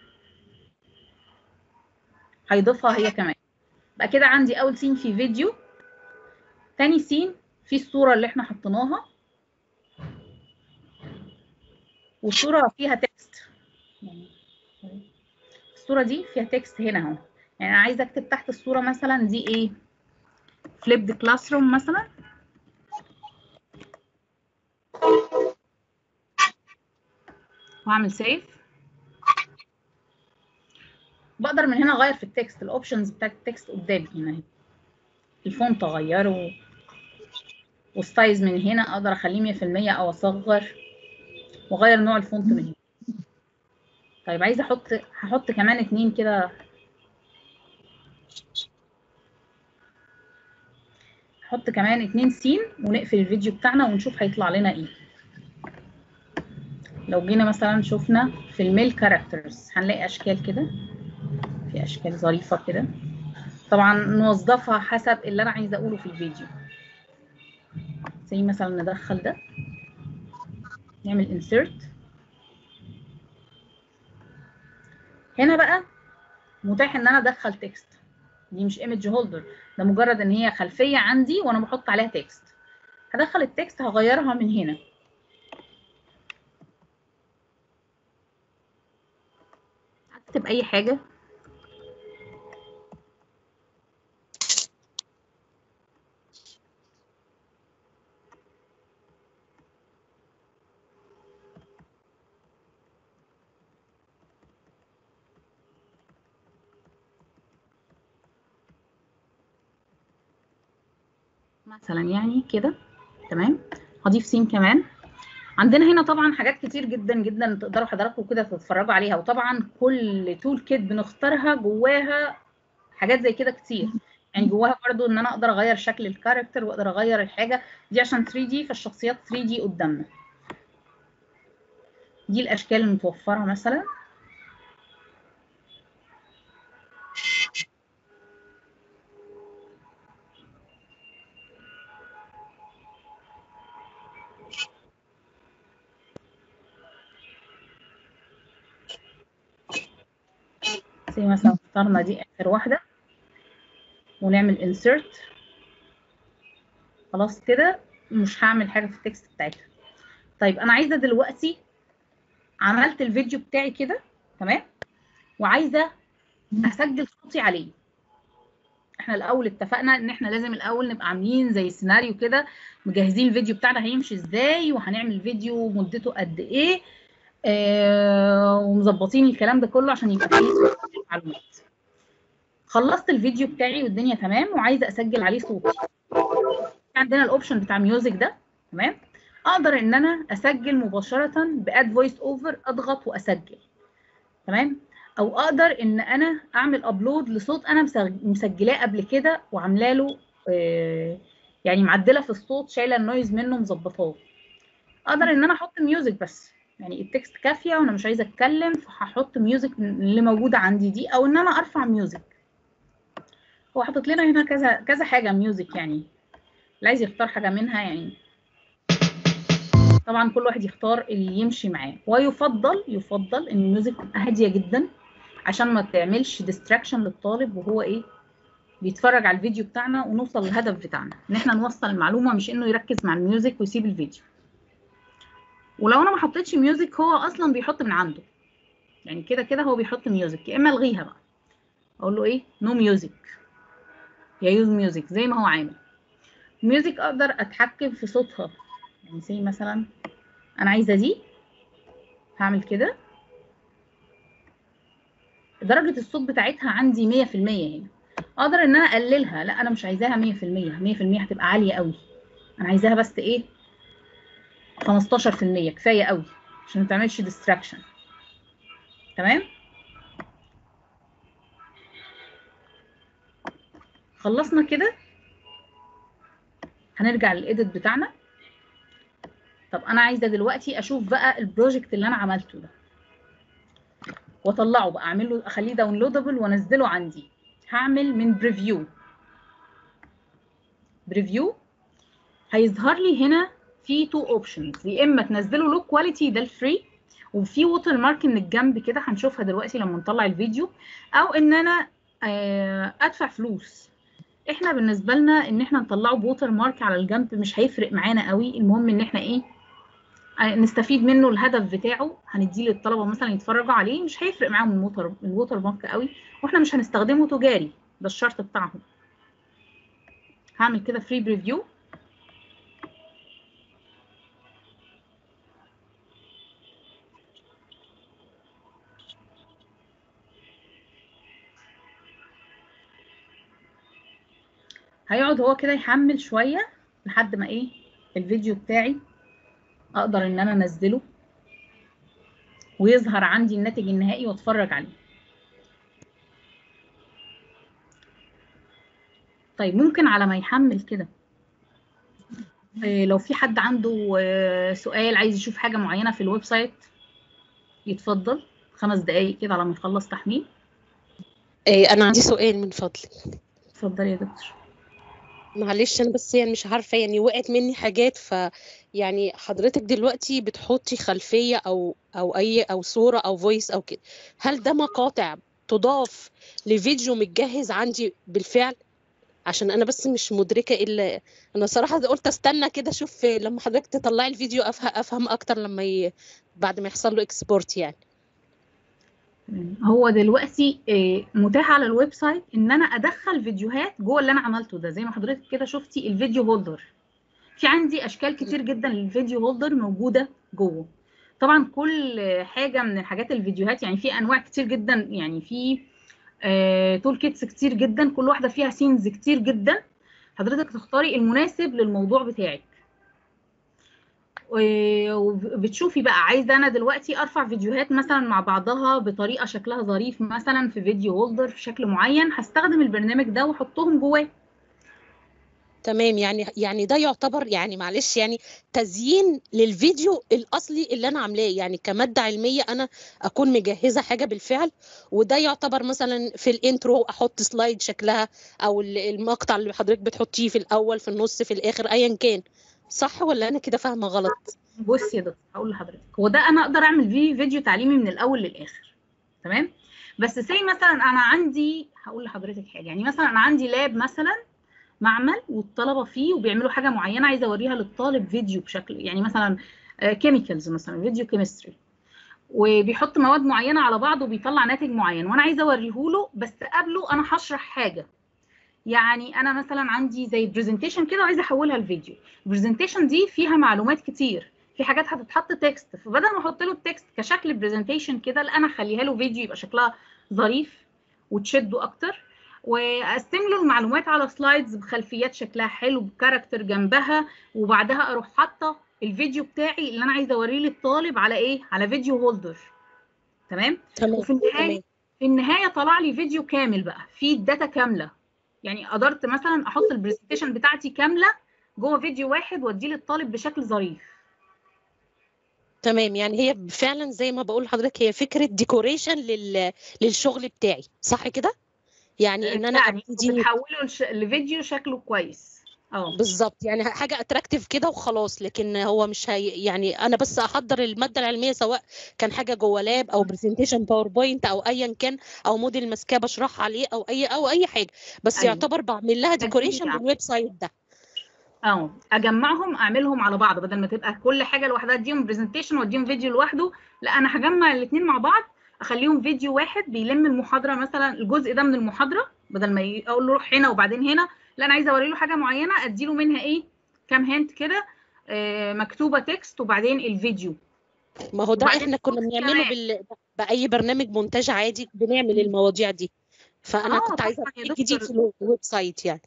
B: هيضيفها هي كمان بقى كده عندي اول سين في فيديو تاني سين في الصوره اللي احنا حطيناها والصوره فيها تكست الصوره دي فيها تكست هنا اهو يعني انا عايزه اكتب تحت الصوره مثلا دي ايه فليبد كلاس روم مثلا واعمل سيف بقدر من هنا اغير في التكست الاوبشنز بتاعت التكست قدامي هنا اهي الفونت اغيره والسايز من هنا اقدر اخليه 100% او اصغر واغير نوع الفونت من هنا طيب عايزه احط هحط كمان اتنين كده هحط كمان اتنين سين ونقفل الفيديو بتاعنا ونشوف هيطلع لنا ايه لو جينا مثلا شفنا في الميل كاركترز هنلاقي اشكال كده في اشكال ظريفه كده طبعا نوظفها حسب اللي انا عايزه اقوله في الفيديو زي مثلا ندخل ده نعمل insert هنا بقى متاح ان انا ادخل تكست دي مش ايمج هولدر ده مجرد ان هي خلفيه عندي وانا بحط عليها تكست هدخل التكست هغيرها من هنا اكتب اي حاجه مثلا يعني كده تمام هضيف سين كمان عندنا هنا طبعا حاجات كتير جدا جدا تقدروا حضراتكم كده تتفرجوا عليها وطبعا كل تول كيت بنختارها جواها حاجات زي كده كتير يعني جواها برضو ان انا اقدر اغير شكل الكاركتر واقدر اغير الحاجه دي عشان 3 دي فالشخصيات 3 دي قدامنا دي الاشكال المتوفره مثلا زي مثلا اخترنا دي اخر واحده ونعمل insert خلاص كده مش هعمل حاجه في التكست بتاعتها طيب انا عايزه دلوقتي عملت الفيديو بتاعي كده تمام وعايزه اسجل صوتي عليه احنا الاول اتفقنا ان احنا لازم الاول نبقى عاملين زي سيناريو كده مجهزين الفيديو بتاعنا هيمشي ازاي وهنعمل فيديو مدته قد ايه آه ومظبطين الكلام ده كله عشان يبقى فيه معلومات خلصت الفيديو بتاعي والدنيا تمام وعايزه اسجل عليه صوتي عندنا الاوبشن بتاع ميوزك ده تمام اقدر ان انا اسجل مباشره باد فويس اوفر اضغط واسجل تمام او اقدر ان انا اعمل ابلود لصوت انا مسجلاه قبل كده وعامله له آه يعني معدله في الصوت شايله النويز منه مظبطاه اقدر ان انا احط ميوزك بس يعني التكست كافيه وانا مش عايزه اتكلم فهحط ميوزك اللي موجوده عندي دي او ان انا ارفع ميوزك هو حاطط لنا هنا كذا كذا حاجه ميوزك يعني اللي عايز يختار حاجه منها يعني طبعا كل واحد يختار اللي يمشي معاه ويفضل يفضل ان الميوزك تبقى هاديه جدا عشان ما تعملش ديستراكشن للطالب وهو ايه بيتفرج على الفيديو بتاعنا ونوصل للهدف بتاعنا ان احنا نوصل المعلومه مش انه يركز مع الميوزك ويسيب الفيديو ولو انا ما حطيتش ميوزك هو اصلا بيحط من عنده يعني كده كده هو بيحط ميوزك يا اما الغيها بقى اقول له ايه نو ميوزك يا يوز ميوزك زي ما هو عامل ميوزك اقدر اتحكم في صوتها يعني زي مثلا انا عايزه دي هعمل كده درجه الصوت بتاعتها عندي 100% هنا اقدر ان انا اقللها لا انا مش عايزاها 100% 100% هتبقى عاليه قوي انا عايزاها بس ايه 15% كفايه قوي عشان ما تعملش ديستراكشن تمام خلصنا كده هنرجع للايديت بتاعنا طب انا عايزه دلوقتي اشوف بقى البروجكت اللي انا عملته ده واطلعه بقى اعمل له اخليه داونلودبل وانزله عندي هعمل من بريفيو بريفيو هيظهر لي هنا في تو اوبشنز يا اما تنزله لو كواليتي ده الفري وفي ووتر مارك من الجنب كده هنشوفها دلوقتي لما نطلع الفيديو او ان انا ادفع فلوس احنا بالنسبه لنا ان احنا نطلعه بوتر مارك على الجنب مش هيفرق معانا قوي المهم ان احنا ايه نستفيد منه الهدف بتاعه هنديه للطلبه مثلا يتفرجوا عليه مش هيفرق معاهم الووتر الووتر مارك قوي واحنا مش هنستخدمه تجاري ده الشرط بتاعهم هعمل كده فري بريفيو هيقعد هو كده يحمل شويه لحد ما ايه الفيديو بتاعي اقدر ان انا انزله ويظهر عندي الناتج النهائي واتفرج عليه طيب ممكن على ما يحمل كده آه، لو في حد عنده آه، سؤال عايز يشوف حاجة معينة في الويب سايت يتفضل خمس دقايق كده على ما يخلص تحميل
H: إيه، أنا عندي سؤال من فضلك
B: اتفضلي يا دكتور
H: معلش أنا بس يعني مش عارفة يعني وقعت مني حاجات ف يعني حضرتك دلوقتي بتحطي خلفية أو أو أي أو صورة أو فويس أو كده هل ده مقاطع تضاف لفيديو متجهز عندي بالفعل؟ عشان أنا بس مش مدركة إلا أنا صراحة قلت أستنى كده أشوف لما حضرتك تطلعي الفيديو أفهم أفهم أكتر لما ي... بعد ما يحصل له إكسبورت يعني
B: تمام. هو دلوقتي آه، متاح على الويب سايت ان انا ادخل فيديوهات جوه اللي انا عملته ده زي ما حضرتك كده شفتي الفيديو هولدر في عندي اشكال كتير جدا للفيديو هولدر موجوده جوه طبعا كل حاجه من الحاجات الفيديوهات يعني في انواع كتير جدا يعني في تول كيتس كتير جدا كل واحده فيها سينز كتير جدا حضرتك تختاري المناسب للموضوع بتاعك و- وبتشوفي بقى عايزه انا دلوقتي ارفع فيديوهات مثلا مع بعضها بطريقه شكلها ظريف مثلا في فيديو هولدر في شكل معين هستخدم البرنامج ده واحطهم جواه
H: تمام يعني يعني ده يعتبر يعني معلش يعني تزيين للفيديو الاصلي اللي انا عاملاه يعني كماده علميه انا اكون مجهزه حاجه بالفعل وده يعتبر مثلا في الانترو احط سلايد شكلها او ال- المقطع اللي حضرتك بتحطيه في الاول في النص في الاخر ايا كان صح ولا انا كده فاهمه غلط
B: بصي يا دكتور هقول لحضرتك هو ده انا اقدر اعمل فيه فيديو تعليمي من الاول للاخر تمام بس زي مثلا انا عندي هقول لحضرتك حاجه يعني مثلا انا عندي لاب مثلا معمل والطلبه فيه وبيعملوا حاجه معينه عايزه اوريها للطالب فيديو بشكل يعني مثلا كيميكالز مثلا فيديو كيمستري وبيحط مواد معينه على بعض وبيطلع ناتج معين وانا عايزه اوريه له بس قبله انا هشرح حاجه يعني انا مثلا عندي زي برزنتيشن كده وعايزه احولها لفيديو البرزنتيشن دي فيها معلومات كتير في حاجات هتتحط تكست فبدل ما احط له التكست كشكل برزنتيشن كده لا انا اخليها له فيديو يبقى شكلها ظريف وتشده اكتر واقسم له المعلومات على سلايدز بخلفيات شكلها حلو بكاركتر جنبها وبعدها اروح حاطه الفيديو بتاعي اللي انا عايزه اوريه للطالب على ايه على فيديو هولدر تمام
H: تمام
B: وفي النهايه
H: تمام
B: في النهايه طلع لي فيديو كامل بقى فيه الداتا كامله يعني قدرت مثلا احط البرزنتيشن بتاعتي كامله جوه فيديو واحد واديه للطالب بشكل ظريف
H: تمام يعني هي فعلا زي ما بقول لحضرتك هي فكره ديكوريشن لل... للشغل بتاعي صح كده يعني ان انا
B: يعني
H: ابتدي
B: بتحوله لش- لفيديو شكله كويس اه
H: بالظبط يعني حاجه اتراكتيف كده وخلاص لكن هو مش هي يعني انا بس احضر الماده العلميه سواء كان حاجه جوه لاب او برزنتيشن باوربوينت او ايا كان او موديل ماسكاه بشرح عليه او اي او اي حاجه بس
B: أيوة.
H: يعتبر بعمل لها ديكوريشن
B: تجميع.
H: للويب سايت ده
B: اه اجمعهم اعملهم على بعض بدل ما تبقى كل حاجه لوحدها اديهم برزنتيشن واديهم فيديو لوحده لا انا هجمع الاثنين مع بعض اخليهم فيديو واحد بيلم المحاضره مثلا الجزء ده من المحاضره بدل ما ي- اقول له روح هنا وبعدين هنا لا انا عايزه اوري له حاجه معينه اديله منها ايه كام هنت كده آه مكتوبه تكست وبعدين الفيديو
H: ما هو ده
B: وبعدين
H: احنا كنا
B: الصوت
H: بنعمله
B: كمان.
H: بال... باي برنامج مونتاج عادي بنعمل المواضيع دي فانا
B: آه،
H: كنت عايزه
B: طبعاً يا
H: ايه جديد في
B: دكتور.
H: الويب سايت يعني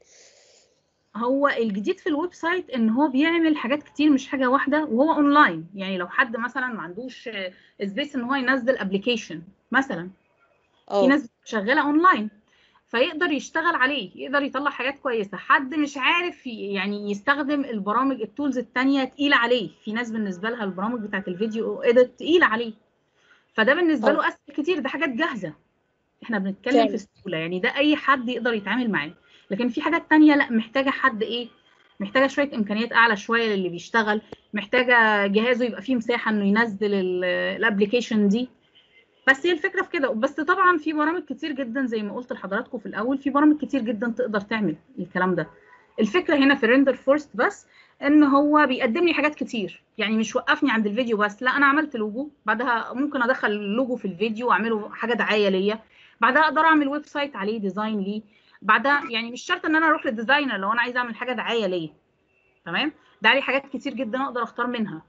B: هو الجديد في الويب سايت ان هو بيعمل حاجات كتير مش حاجه واحده وهو اونلاين يعني لو حد مثلا ما عندوش سبيس ان هو ينزل ابلكيشن مثلا في
H: اه
B: ناس شغاله اونلاين فيقدر يشتغل عليه يقدر يطلع حاجات كويسه حد مش عارف ي- يعني يستخدم البرامج التولز التانية تقيله عليه في ناس بالنسبه لها البرامج بتاعت الفيديو ايديت تقيله عليه فده بالنسبه
H: اه
B: له اسهل كتير ده حاجات جاهزه احنا بنتكلم
H: فعلا
B: في السهوله يعني ده اي حد يقدر يتعامل معاه لكن في حاجات تانية لا محتاجه حد ايه محتاجه شويه امكانيات اعلى شويه للي بيشتغل محتاجه جهازه يبقى فيه مساحه انه ينزل الابلكيشن دي بس هي الفكره في كده بس طبعا في برامج كتير جدا زي ما قلت لحضراتكم في الاول في برامج كتير جدا تقدر تعمل الكلام ده الفكره هنا في ريندر فورست بس ان هو بيقدم لي حاجات كتير يعني مش وقفني عند الفيديو بس لا انا عملت لوجو بعدها ممكن ادخل اللوجو في الفيديو واعمله حاجه دعايه ليا بعدها اقدر اعمل ويب سايت عليه ديزاين ليه بعدها يعني مش شرط ان انا اروح للديزاينر لو انا عايزه اعمل حاجه دعايه ليا تمام ده عليه حاجات كتير جدا اقدر اختار منها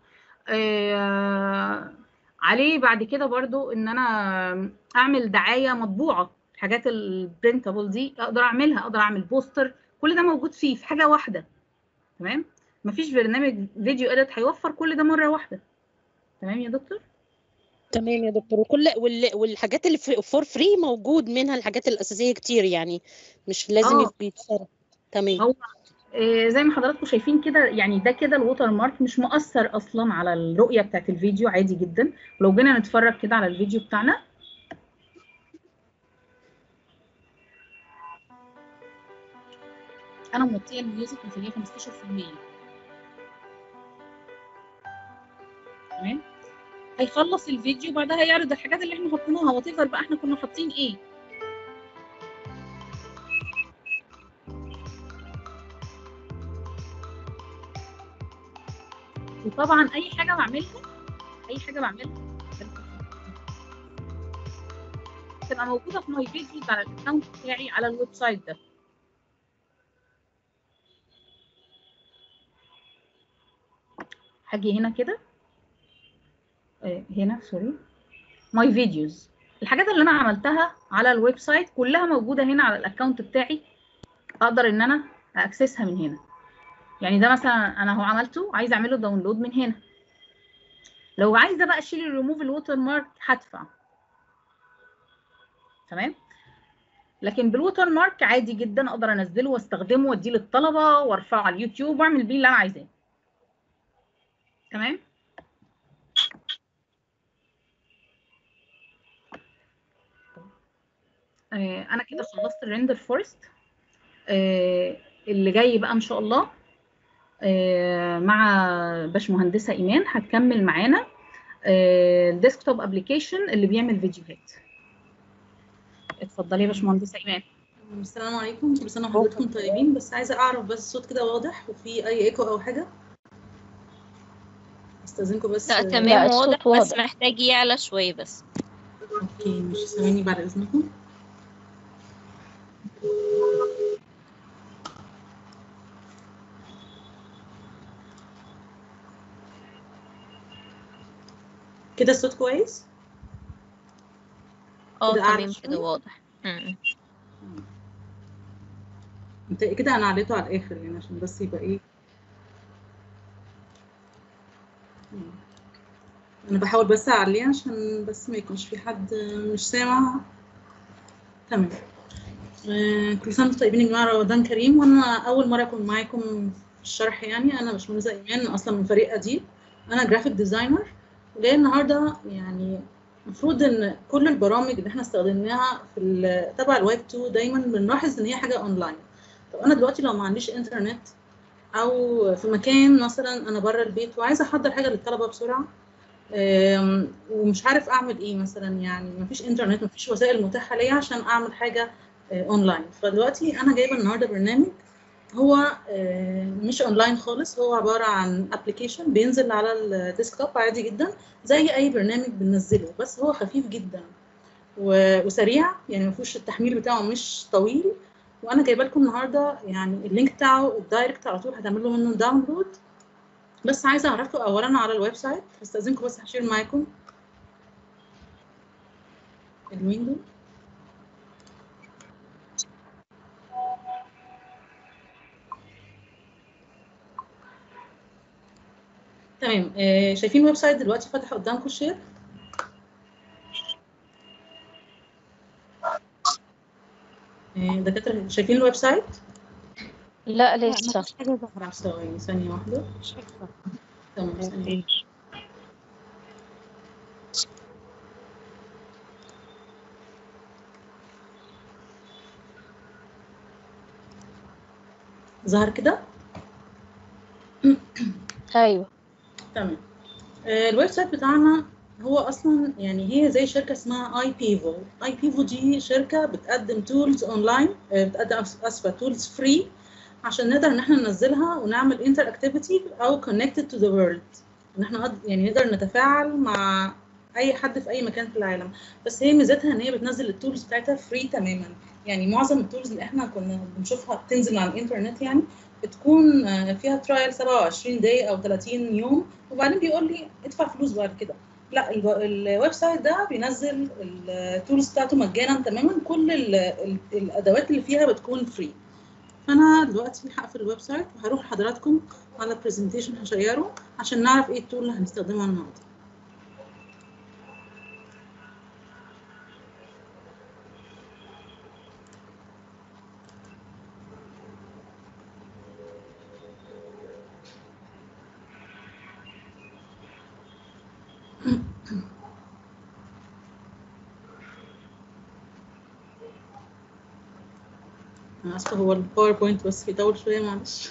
B: آه عليه بعد كده برضو ان انا اعمل دعايه مطبوعه الحاجات البرنتابل دي اقدر اعملها اقدر اعمل بوستر كل ده موجود فيه في حاجه واحده تمام مفيش برنامج فيديو اديت هيوفر كل ده مره واحده تمام يا دكتور
H: تمام يا دكتور وكل وال- والحاجات اللي فور فري موجود منها الحاجات الاساسيه كتير يعني مش لازم
B: آه.
H: يتصرف تمام
B: هو آه، زي ما حضراتكم شايفين كده يعني ده كده الووتر مارك مش مؤثر اصلا على الرؤيه بتاعت الفيديو عادي جدا لو جينا نتفرج كده على الفيديو بتاعنا انا موطيه الميوزك مخليها 15% تمام هيخلص الفيديو بعدها يعرض الحاجات اللي احنا حطيناها وات بقى احنا كنا حاطين ايه وطبعا اي حاجه بعملها اي حاجه بعملها تبقى موجوده في ماي فيديوز على الاكونت بتاعي على الويب سايت ده هاجي هنا كده آه، هنا سوري ماي فيديوز الحاجات اللي انا عملتها على الويب سايت كلها موجوده هنا على الاكونت بتاعي اقدر ان انا اكسسها من هنا يعني ده مثلا انا هو عملته عايزه اعمله داونلود من هنا لو عايزه بقى اشيل الريموف الووتر مارك هدفع تمام لكن بالووتر مارك عادي جدا اقدر انزله واستخدمه واديه للطلبه وارفعه على اليوتيوب واعمل بيه اللي انا عايزاه تمام آه انا كده خلصت الريندر فورست آه اللي جاي بقى ان شاء الله آه مع باشمهندسه ايمان هتكمل معانا الديسكتوب ابلكيشن اللي بيعمل فيديوهات اتفضلي يا باشمهندسه ايمان
I: السلام عليكم كل سنه وحضراتكم طيبين بس عايزه اعرف بس الصوت كده واضح وفي اي ايكو او حاجه استاذنكم بس
A: لا
I: آه،
A: تمام الصوت واضح بس واضح. محتاج يعلى شوية بس
I: اوكي مش سامعني بعد اذنكم كده الصوت كويس
A: اه
I: كده أعلى
A: تمام
I: شوية؟
A: كده واضح م-م.
I: انت كده انا عليته على الاخر يعني عشان بس يبقى ايه مم. انا بحاول بس اعليه عشان بس ما يكونش في حد مش سامع تمام آه، كل سنه وانتم طيبين يا جماعه رمضان كريم وانا اول مره اكون معاكم في الشرح يعني انا باشمهندسه ايمان اصلا من فريق اديب انا جرافيك ديزاينر وجايه النهارده يعني المفروض ان كل البرامج اللي احنا استخدمناها في ال- تبع الويب 2 دايما بنلاحظ ان هي حاجه اونلاين طب انا دلوقتي لو ما عنديش انترنت او في مكان مثلا انا بره البيت وعايزه احضر حاجه للطلبه بسرعه آم، ومش عارف اعمل ايه مثلا يعني مفيش انترنت مفيش وسائل متاحه ليا عشان اعمل حاجه آه، اونلاين فدلوقتي انا جايبه النهارده برنامج هو آه، مش اونلاين خالص هو عباره عن ابلكيشن بينزل على الديسكتوب عادي جدا زي اي برنامج بننزله بس هو خفيف جدا و- وسريع يعني ما فيهوش التحميل بتاعه مش طويل وانا جايبه لكم النهارده يعني اللينك بتاعه الدايركت على طول هتعملوا منه داونلود بس عايزه اعرفكم اولا على الويب سايت استاذنكم بس هشير معاكم الويندو تمام آه، شايفين الويب سايت دلوقتي فاتح قدامكم الشير آه، دكاتره شايفين الويب سايت
A: لا لسه
H: حاجه ظاهره
I: ثواني ثانيه واحده تمام ثانيه ظهر كده
A: ايوه
I: تمام آه، الويب سايت بتاعنا هو اصلا يعني هي زي شركه اسمها اي بيفو اي بيفو دي شركه بتقدم تولز اونلاين بتقدم أس- اسفه تولز فري عشان نقدر ان احنا ننزلها ونعمل انتر اكتيفيتي او كونكتد تو ذا وورلد ان احنا قد- يعني نقدر نتفاعل مع اي حد في اي مكان في العالم بس هي ميزتها ان هي بتنزل التولز بتاعتها فري تماما يعني معظم التولز اللي احنا كنا بنشوفها بتنزل على الانترنت يعني بتكون آه، فيها ترايل 27 دقيقة أو 30 يوم وبعدين بيقول لي ادفع فلوس بعد كده لا الب- الويب سايت ده بينزل التولز بتاعته مجانا تماما كل ال- ال- الادوات اللي فيها بتكون فري فانا دلوقتي هقفل الويب سايت وهروح لحضراتكم على برزنتيشن هشيره عشان نعرف ايه التول اللي هنستخدمها النهارده انا اسفه هو الباوربوينت بس بيطول شويه معلش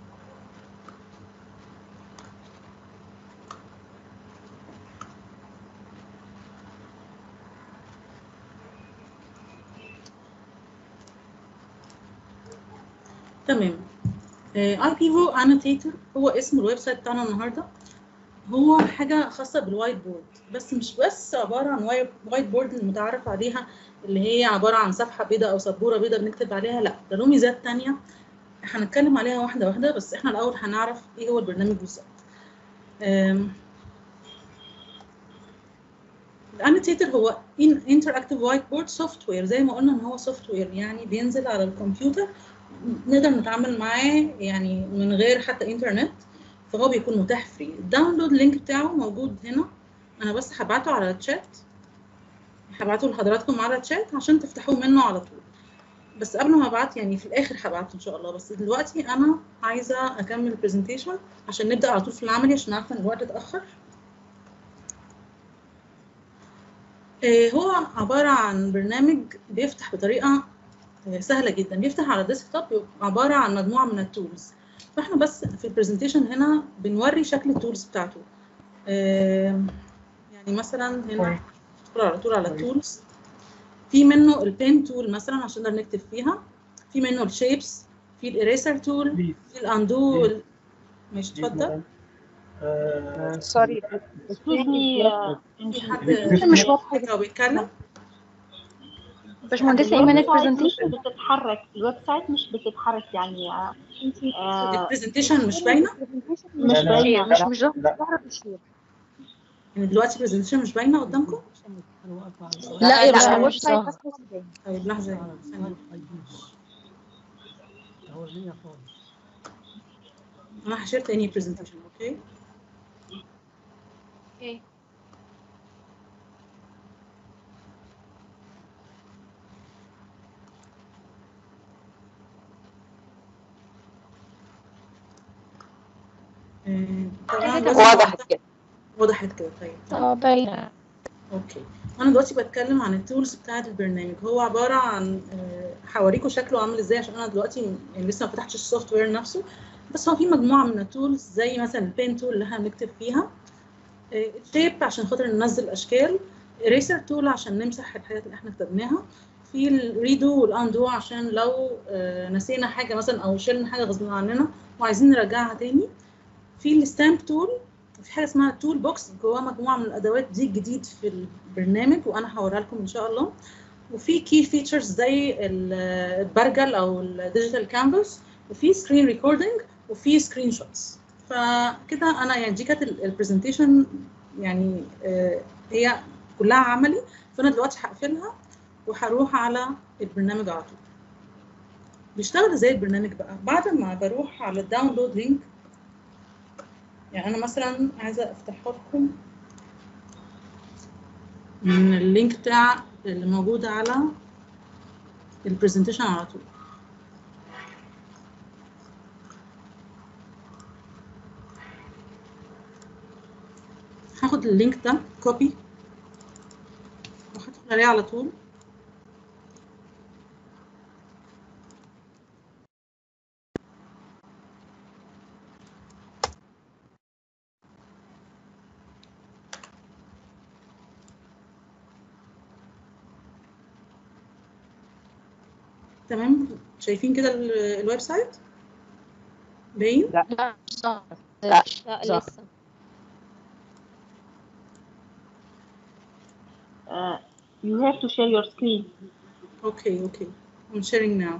I: تمام اي بيفو انوتيتور هو اسم الويب سايت بتاعنا النهارده هو حاجه خاصه بالوايت بورد بس مش بس عباره عن وايت بورد المتعارف عليها اللي هي عباره عن صفحه بيضاء او سبوره بيضاء بنكتب عليها لا ده له ميزات تانية هنتكلم عليها واحده واحده بس احنا الاول هنعرف ايه هو البرنامج بالظبط الانوتيتور هو انتراكتيف وايت بورد سوفت وير زي ما قلنا ان هو سوفت وير يعني بينزل على الكمبيوتر نقدر نتعامل معاه يعني من غير حتى انترنت فهو بيكون متاح فري الداونلود لينك بتاعه موجود هنا انا بس هبعته على الشات هبعته لحضراتكم على الشات عشان تفتحوه منه على طول بس قبل ما ابعت يعني في الاخر هبعته ان شاء الله بس دلوقتي انا عايزه اكمل البرزنتيشن عشان نبدا على طول في العملي عشان عارفه ان الوقت اتاخر هو عباره عن برنامج بيفتح بطريقه سهله جدا بيفتح على ديسكتوب عباره عن مجموعه من التولز فاحنا بس في البرزنتيشن هنا بنوري شكل التولز بتاعته يعني مثلا هنا ندخل على طول على التولز في منه البين تول مثلا عشان نقدر نكتب فيها في منه الشيبس في الاريسر تول في الاندو ماشي اتفضل
C: سوري
I: في حد
C: مش واضحه
I: فكره وبيتكلم
C: باشمهندسه ايمان البرزنتيشن
J: بتتحرك الويب سايت مش بتتحرك يعني آه
I: البرزنتيشن مش باينه
J: مش باينه
C: مش مش ظاهره الشير
I: يعني دلوقتي البرزنتيشن مش باينه قدامكم
H: لا يا
J: لا
H: باشمهندس
J: الويب سايت
H: ظهر.
J: بس مش باين
I: طيب لحظه ثانية. انا هشير تاني برزنتيشن اوكي
C: اوكي
I: آه، طبعا بس
H: وضحت كده
I: وضحت كده طيب
C: اه باينه
I: اوكي انا دلوقتي بتكلم عن التولز بتاعه البرنامج هو عباره عن آه، هوريكم شكله عامل ازاي عشان انا دلوقتي يعني لسه ما فتحتش السوفت وير نفسه بس هو في مجموعه من التولز زي مثلا البين تول اللي احنا بنكتب فيها الشيب عشان خاطر ننزل اشكال ريسر تول عشان نمسح الحاجات اللي احنا كتبناها في الريدو والاندو عشان لو آه، نسينا حاجه مثلا او شلنا حاجه غصب عننا وعايزين نرجعها تاني في الستامب تول في حاجه اسمها تول بوكس جواها مجموعه من الادوات دي جديد في البرنامج وانا هوريها لكم ان شاء الله وفي كي فيتشرز زي ال- البرجل او الديجيتال كانفاس وفي سكرين ريكوردنج وفي سكرين شوتس فكده انا يعني دي كانت البرزنتيشن يعني آه، هي كلها عملي فانا دلوقتي هقفلها وهروح على البرنامج على طول بيشتغل ازاي البرنامج بقى بعد ما بروح على الداونلود لينك يعني انا مثلا عايزه افتحه لكم من اللينك بتاع اللي موجود على البرزنتيشن على طول هاخد اللينك ده كوبي وهدخل عليه على طول تمام شايفين كده ال- الويب سايت باين
H: لا مش ظهر
A: لا
H: ظهر.
A: لسه
J: uh, you have to share your screen
I: اوكي اوكي I'm sharing now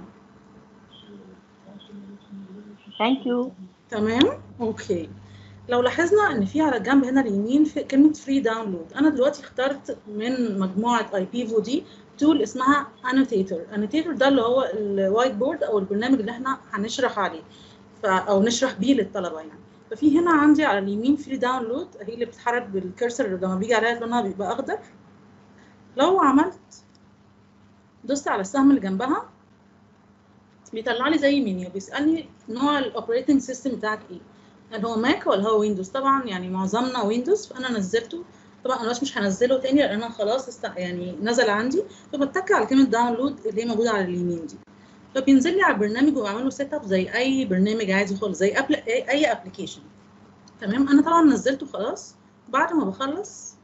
J: thank you
I: تمام اوكي لو لاحظنا ان في على الجنب هنا اليمين في كلمه فري داونلود انا دلوقتي اخترت من مجموعه اي بيفو دي تول اسمها انوتيتور انوتيتور ده اللي هو الوايت بورد او البرنامج اللي احنا هنشرح عليه ف... او نشرح بيه للطلبه يعني ففي هنا عندي على اليمين في داونلود هي اللي بتتحرك بالكرسر لما بيجي عليها لونها بيبقى اخضر لو عملت دوست على السهم اللي جنبها بيطلع لي زي منيو بيسالني نوع الاوبريتنج سيستم بتاعك ايه هل هو ماك ولا هو ويندوز طبعا يعني معظمنا ويندوز فانا نزلته طبعا انا بس مش هنزله تاني لان انا خلاص است... يعني نزل عندي فبتك على كلمه داونلود اللي هي موجوده على اليمين دي فبينزل لي على البرنامج وبعمل له سيت اب زي اي برنامج عادي خالص زي أبل... اي ابلكيشن تمام انا طبعا نزلته خلاص بعد ما بخلص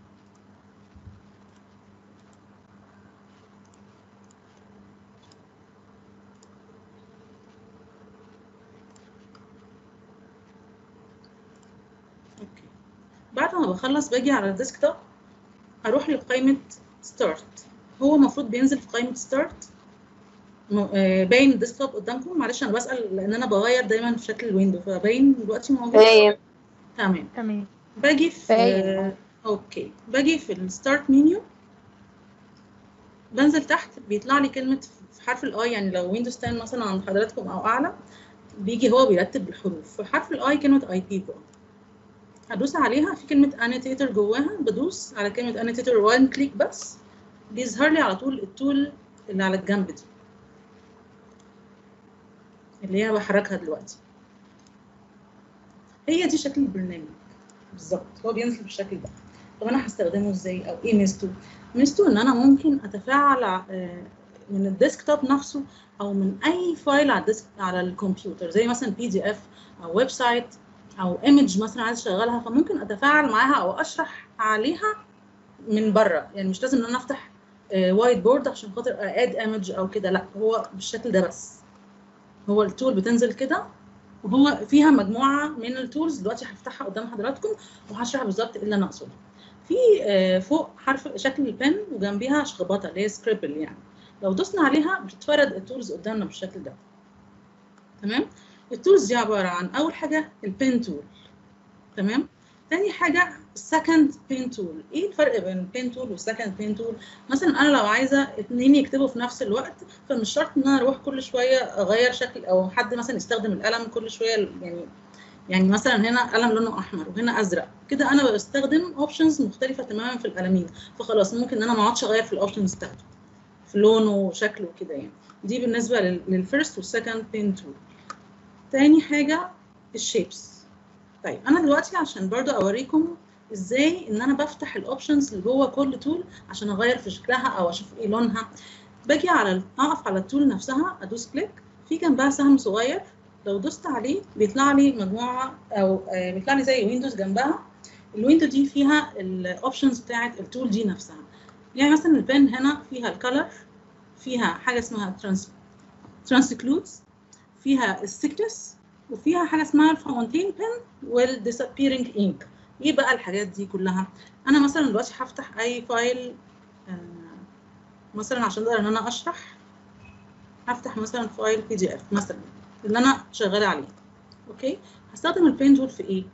I: اوكي بعد ما بخلص باجي على الديسكتوب اروح لقائمه ستارت هو المفروض بينزل في قائمه ستارت باين الديسكتوب قدامكم معلش انا بسال لان انا بغير دايما في شكل الويندو فباين دلوقتي موجود
C: باين.
I: تمام
C: تمام
I: باجي في
C: باين.
I: اوكي باجي في الستارت منيو بنزل تحت بيطلع لي كلمه في حرف الاي يعني لو ويندوز 10 مثلا عند حضراتكم او اعلى بيجي هو بيرتب الحروف في حرف الاي كلمه اي بي بقى هدوس عليها في كلمه انوتيتور جواها بدوس على كلمه انوتيتور وان كليك بس بيظهر لي على طول التول اللي على الجنب دي اللي هي بحركها دلوقتي هي دي شكل البرنامج بالظبط هو بينزل بالشكل ده طب انا هستخدمه ازاي او ايه ميزته ميزته ان انا ممكن اتفاعل آه، من الديسكتوب نفسه او من اي فايل على الديسك على الكمبيوتر زي مثلا بي دي اف او ويب سايت او ايمج مثلا عايز اشغلها فممكن اتفاعل معاها او اشرح عليها من بره يعني مش لازم ان انا افتح وايت بورد عشان خاطر اد ايمج او كده لا هو بالشكل ده بس هو التول بتنزل كده وهو فيها مجموعه من التولز دلوقتي هفتحها قدام حضراتكم وهشرح بالظبط ايه اللي انا اقصده في آه، فوق حرف شكل البن وجنبيها شخبطه اللي هي سكريبل يعني لو دوسنا عليها بتتفرد التولز قدامنا بالشكل ده تمام التولز دي عباره عن اول حاجه البين تول تمام تاني حاجه السكند بين تول ايه الفرق بين البين تول والسكند بين تول مثلا انا لو عايزه اتنين يكتبوا في نفس الوقت فمش شرط ان انا اروح كل شويه اغير شكل او حد مثلا يستخدم القلم كل شويه يعني يعني مثلا هنا قلم لونه احمر وهنا ازرق كده انا بستخدم اوبشنز مختلفه تماما في القلمين فخلاص ممكن ان انا ما اقعدش اغير في الاوبشنز بتاعته في لونه وشكله كده يعني دي بالنسبه لل- للفيرست والسكند بين تول تاني حاجه الشيبس طيب انا دلوقتي عشان برضو اوريكم ازاي ان انا بفتح الاوبشنز اللي جوه كل تول عشان اغير في شكلها او اشوف ايه لونها باجي على ال- اقف على التول نفسها ادوس كليك في جنبها سهم صغير لو دوست عليه بيطلع لي مجموعه او آه، بيطلع لي زي ويندوز جنبها الويندو دي فيها الاوبشنز بتاعت التول دي نفسها يعني مثلا البن هنا فيها الكالر فيها حاجه اسمها ترانس ترانسكلودز فيها السيكنس وفيها حاجه اسمها الفاونتين بن والديسابيرنج انك ايه بقى الحاجات دي كلها انا مثلا دلوقتي هفتح اي فايل آه، مثلا عشان اقدر ان انا اشرح هفتح مثلا فايل بي دي اف مثلا اللي انا شغاله عليه اوكي هستخدم البين تول في ايه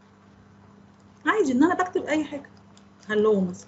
I: عادي ان انا بكتب اي حاجه هلو مثلا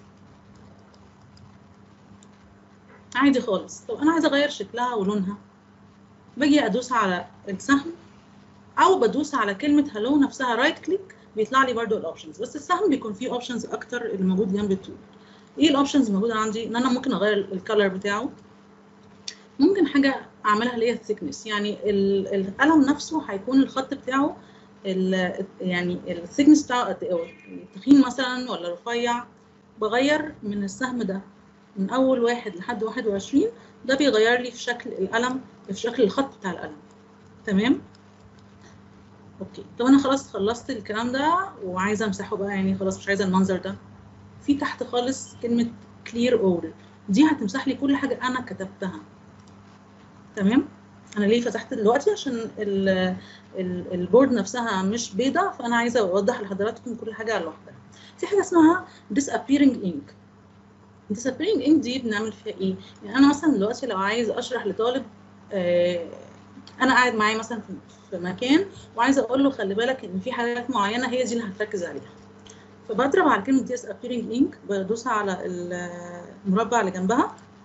I: عادي خالص طب انا عايزه اغير شكلها ولونها باجي ادوس على السهم او بدوس على كلمه هلو نفسها رايت كليك بيطلع لي برده الاوبشنز بس السهم بيكون فيه اوبشنز اكتر اللي موجود جنب التول ايه الاوبشنز الموجوده عندي ان انا ممكن اغير الكالر بتاعه ممكن حاجه اعملها اللي هي الثيكنس يعني ال- القلم نفسه هيكون الخط بتاعه ال- يعني الثيكنس بتاعه قد ايه تخين مثلا ولا رفيع بغير من السهم ده من اول واحد لحد 21 ده بيغير لي في شكل القلم في شكل الخط بتاع القلم تمام اوكي طب انا خلاص خلصت الكلام ده وعايزه امسحه بقى يعني خلاص مش عايزه المنظر ده في تحت خالص كلمه كلير اول دي هتمسح لي كل حاجه انا كتبتها تمام انا ليه فتحت دلوقتي عشان ال ال البورد نفسها مش بيضة فانا عايزه اوضح لحضراتكم كل حاجه لوحدها في حاجه اسمها disappearing ink disappearing ink دي بنعمل فيها ايه يعني انا مثلا دلوقتي لو عايز اشرح لطالب آه انا قاعد معاه مثلا في- في مكان وعايزه اقول له خلي بالك ان في حاجات معينه هي دي اللي هتركز عليها فبضرب على كلمه disappearing ink بدوس على ال- المربع اللي جنبها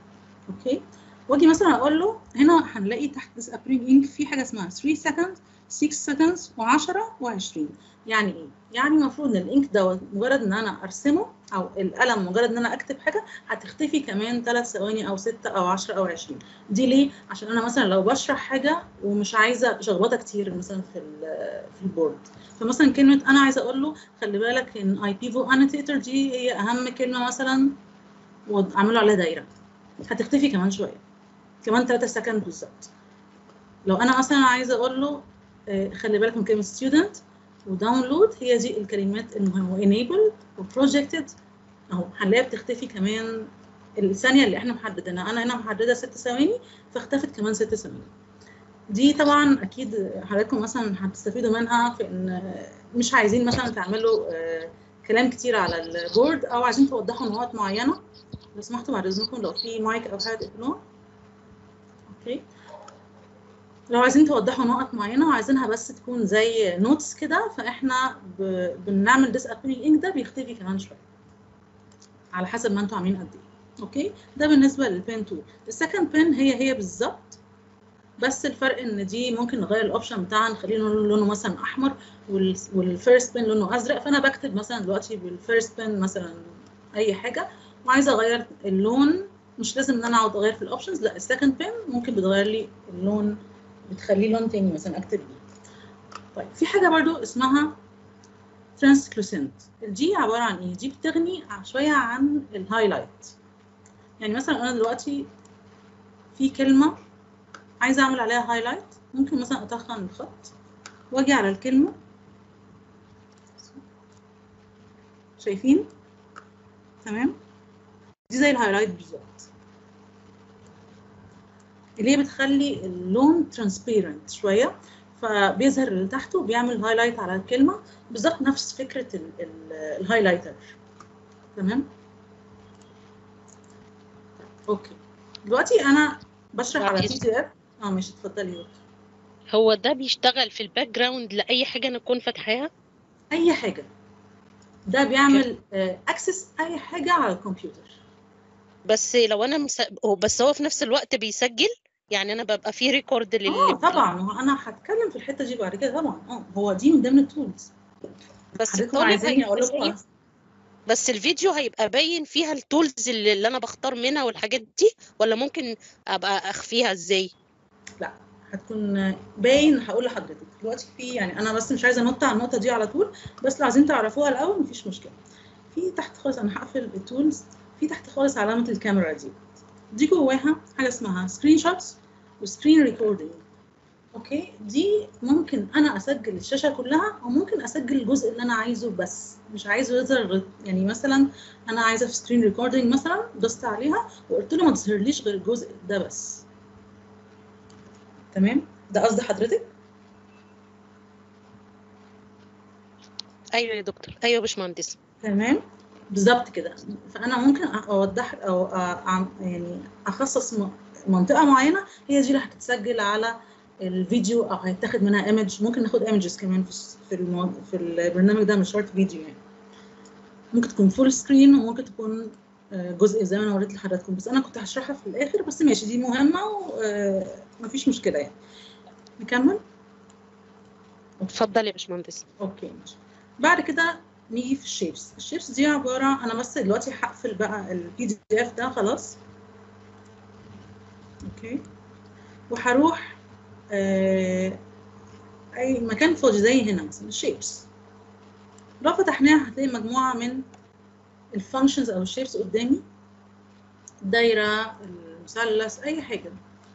I: اوكي واجي مثلا اقول له هنا هنلاقي تحت this appearing ink في حاجه اسمها 3 seconds 6 seconds و10 و20 يعني ايه يعني المفروض ان الانك دوت مجرد ان انا ارسمه او القلم مجرد ان انا اكتب حاجه هتختفي كمان 3 ثواني او 6 او 10 او 20 دي ليه عشان انا مثلا لو بشرح حاجه ومش عايزه شخبطه كتير مثلا في ال- في البورد فمثلا كلمه انا عايزه اقول له خلي بالك ان اي بيفو انوتيتور دي هي اهم كلمه مثلا واعملوا عليها دايره هتختفي كمان شويه كمان 3 سكند بالظبط لو انا مثلا عايزه اقول له آه، خلي بالك من كلمه ستودنت وداونلود هي دي الكلمات المهمه وانيبل وبروجكتد اهو هنلاقيها بتختفي كمان الثانيه اللي احنا محددينها انا هنا محدده 6 ثواني فاختفت كمان 6 ثواني دي طبعا اكيد حضراتكم مثلا هتستفيدوا منها في ان مش عايزين مثلا تعملوا آه، كلام كتير على البورد او عايزين توضحوا نقط معينه لو سمحتوا بعد اذنكم لو في مايك او حاجه تقفلوها اوكي لو عايزين توضحوا نقط معينه وعايزينها بس تكون زي نوتس كده فاحنا ب... بنعمل ديس ابينج انك ده بيختفي كمان شويه على حسب ما انتوا عاملين قد ايه اوكي ده بالنسبه للبين تول السكند بين هي هي بالظبط بس الفرق ان دي ممكن نغير الاوبشن بتاعها نخليه لونه لونه مثلا احمر وال... والفيرست بين لونه ازرق فانا بكتب مثلا دلوقتي بالفيرست بين مثلا اي حاجه وعايزه اغير اللون مش لازم ان انا اقعد اغير في الاوبشنز لا السكند بين ممكن بتغير لي اللون بتخليه لون تاني مثلا اكتب بيه طيب في حاجه برضو اسمها ترانسلوسنت دي عباره عن ايه دي بتغني شويه عن الهايلايت يعني مثلا انا دلوقتي في كلمه عايزه اعمل عليها هايلايت ممكن مثلا اتخن الخط واجي على الكلمه شايفين تمام دي زي الهايلايت بالظبط اللي هي بتخلي اللون ترانسبيرنت شويه فبيظهر اللي تحته بيعمل هايلايت على الكلمه بالظبط نفس فكره ال- ال- الهايلايتر تمام اوكي دلوقتي انا بشرح على
H: بعد
I: بي دي اف اه ماشي اتفضلي يا دكتور.
H: هو ده بيشتغل في الباك جراوند لاي حاجه انا اكون فاتحاها
I: اي حاجه ده بيعمل اكسس اي حاجه على الكمبيوتر
H: بس لو انا مس... هو بس هو في نفس الوقت بيسجل يعني انا ببقى في ريكورد لل
I: اه طبعا هو انا هتكلم في الحته دي بعد كده طبعا اه هو دي من ضمن التولز
H: بس
I: حضرتكم
H: الطالب
I: عايزاني اقول
H: هيبقى
I: لكم
H: باين بس الفيديو هيبقى باين فيها التولز اللي, اللي انا بختار منها والحاجات دي ولا ممكن ابقى اخفيها ازاي
I: لا هتكون باين هقول لحضرتك دلوقتي في يعني انا بس مش عايزه انط على النقطه دي على طول بس لو عايزين تعرفوها الاول مفيش مشكله في تحت خالص انا هقفل التولز في تحت خالص علامه الكاميرا دي دي جواها حاجه اسمها سكرين شوتس وسكرين ريكوردينج اوكي دي ممكن انا اسجل الشاشه كلها او ممكن اسجل الجزء اللي انا عايزه بس مش عايزه يظهر غير- يعني مثلا انا عايزه في سكرين ريكوردينج مثلا دوست عليها وقلت له ما تظهرليش غير الجزء ده بس تمام ده قصد حضرتك
H: ايوه يا دكتور ايوه يا باشمهندس
I: تمام بالظبط كده فانا ممكن اوضح او أع- يعني اخصص م- منطقه معينه هي دي اللي هتتسجل على الفيديو او هيتاخد منها ايمج ممكن ناخد ايمجز كمان في الس- في المو... في البرنامج ده مش شرط فيديو يعني ممكن تكون فول سكرين وممكن تكون آه، جزء زي ما انا وريت لحضراتكم بس انا كنت هشرحها في الاخر بس ماشي دي مهمه ومفيش مشكله يعني نكمل
H: اتفضل يا باشمهندس
I: اوكي ماشي بعد كده نيجي في الشيبس الشيبس دي عباره انا بس دلوقتي هقفل بقى البي دي اف ده خلاص اوكي وهروح آه اي مكان فاضي زي هنا مثلا الشيبس لو فتحناها هتلاقي مجموعه من الفانكشنز او الشيبس قدامي دايره المثلث اي حاجه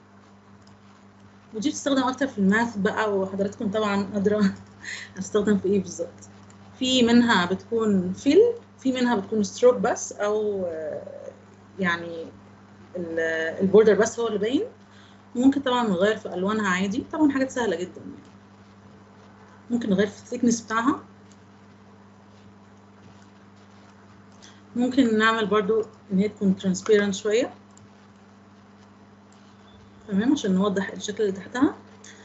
I: ودي بتستخدم اكتر في الماث بقى وحضراتكم طبعا ادرى هتستخدم في ايه بالظبط في منها بتكون فيل في منها بتكون ستروك بس او آه، يعني ال- البوردر بس هو اللي باين ممكن طبعا نغير في الوانها عادي طبعا حاجات سهله جدا يعني ممكن نغير في الثيكنس بتاعها ممكن نعمل برضو ان هي تكون ترانسبيرنت شويه تمام عشان نوضح الشكل اللي تحتها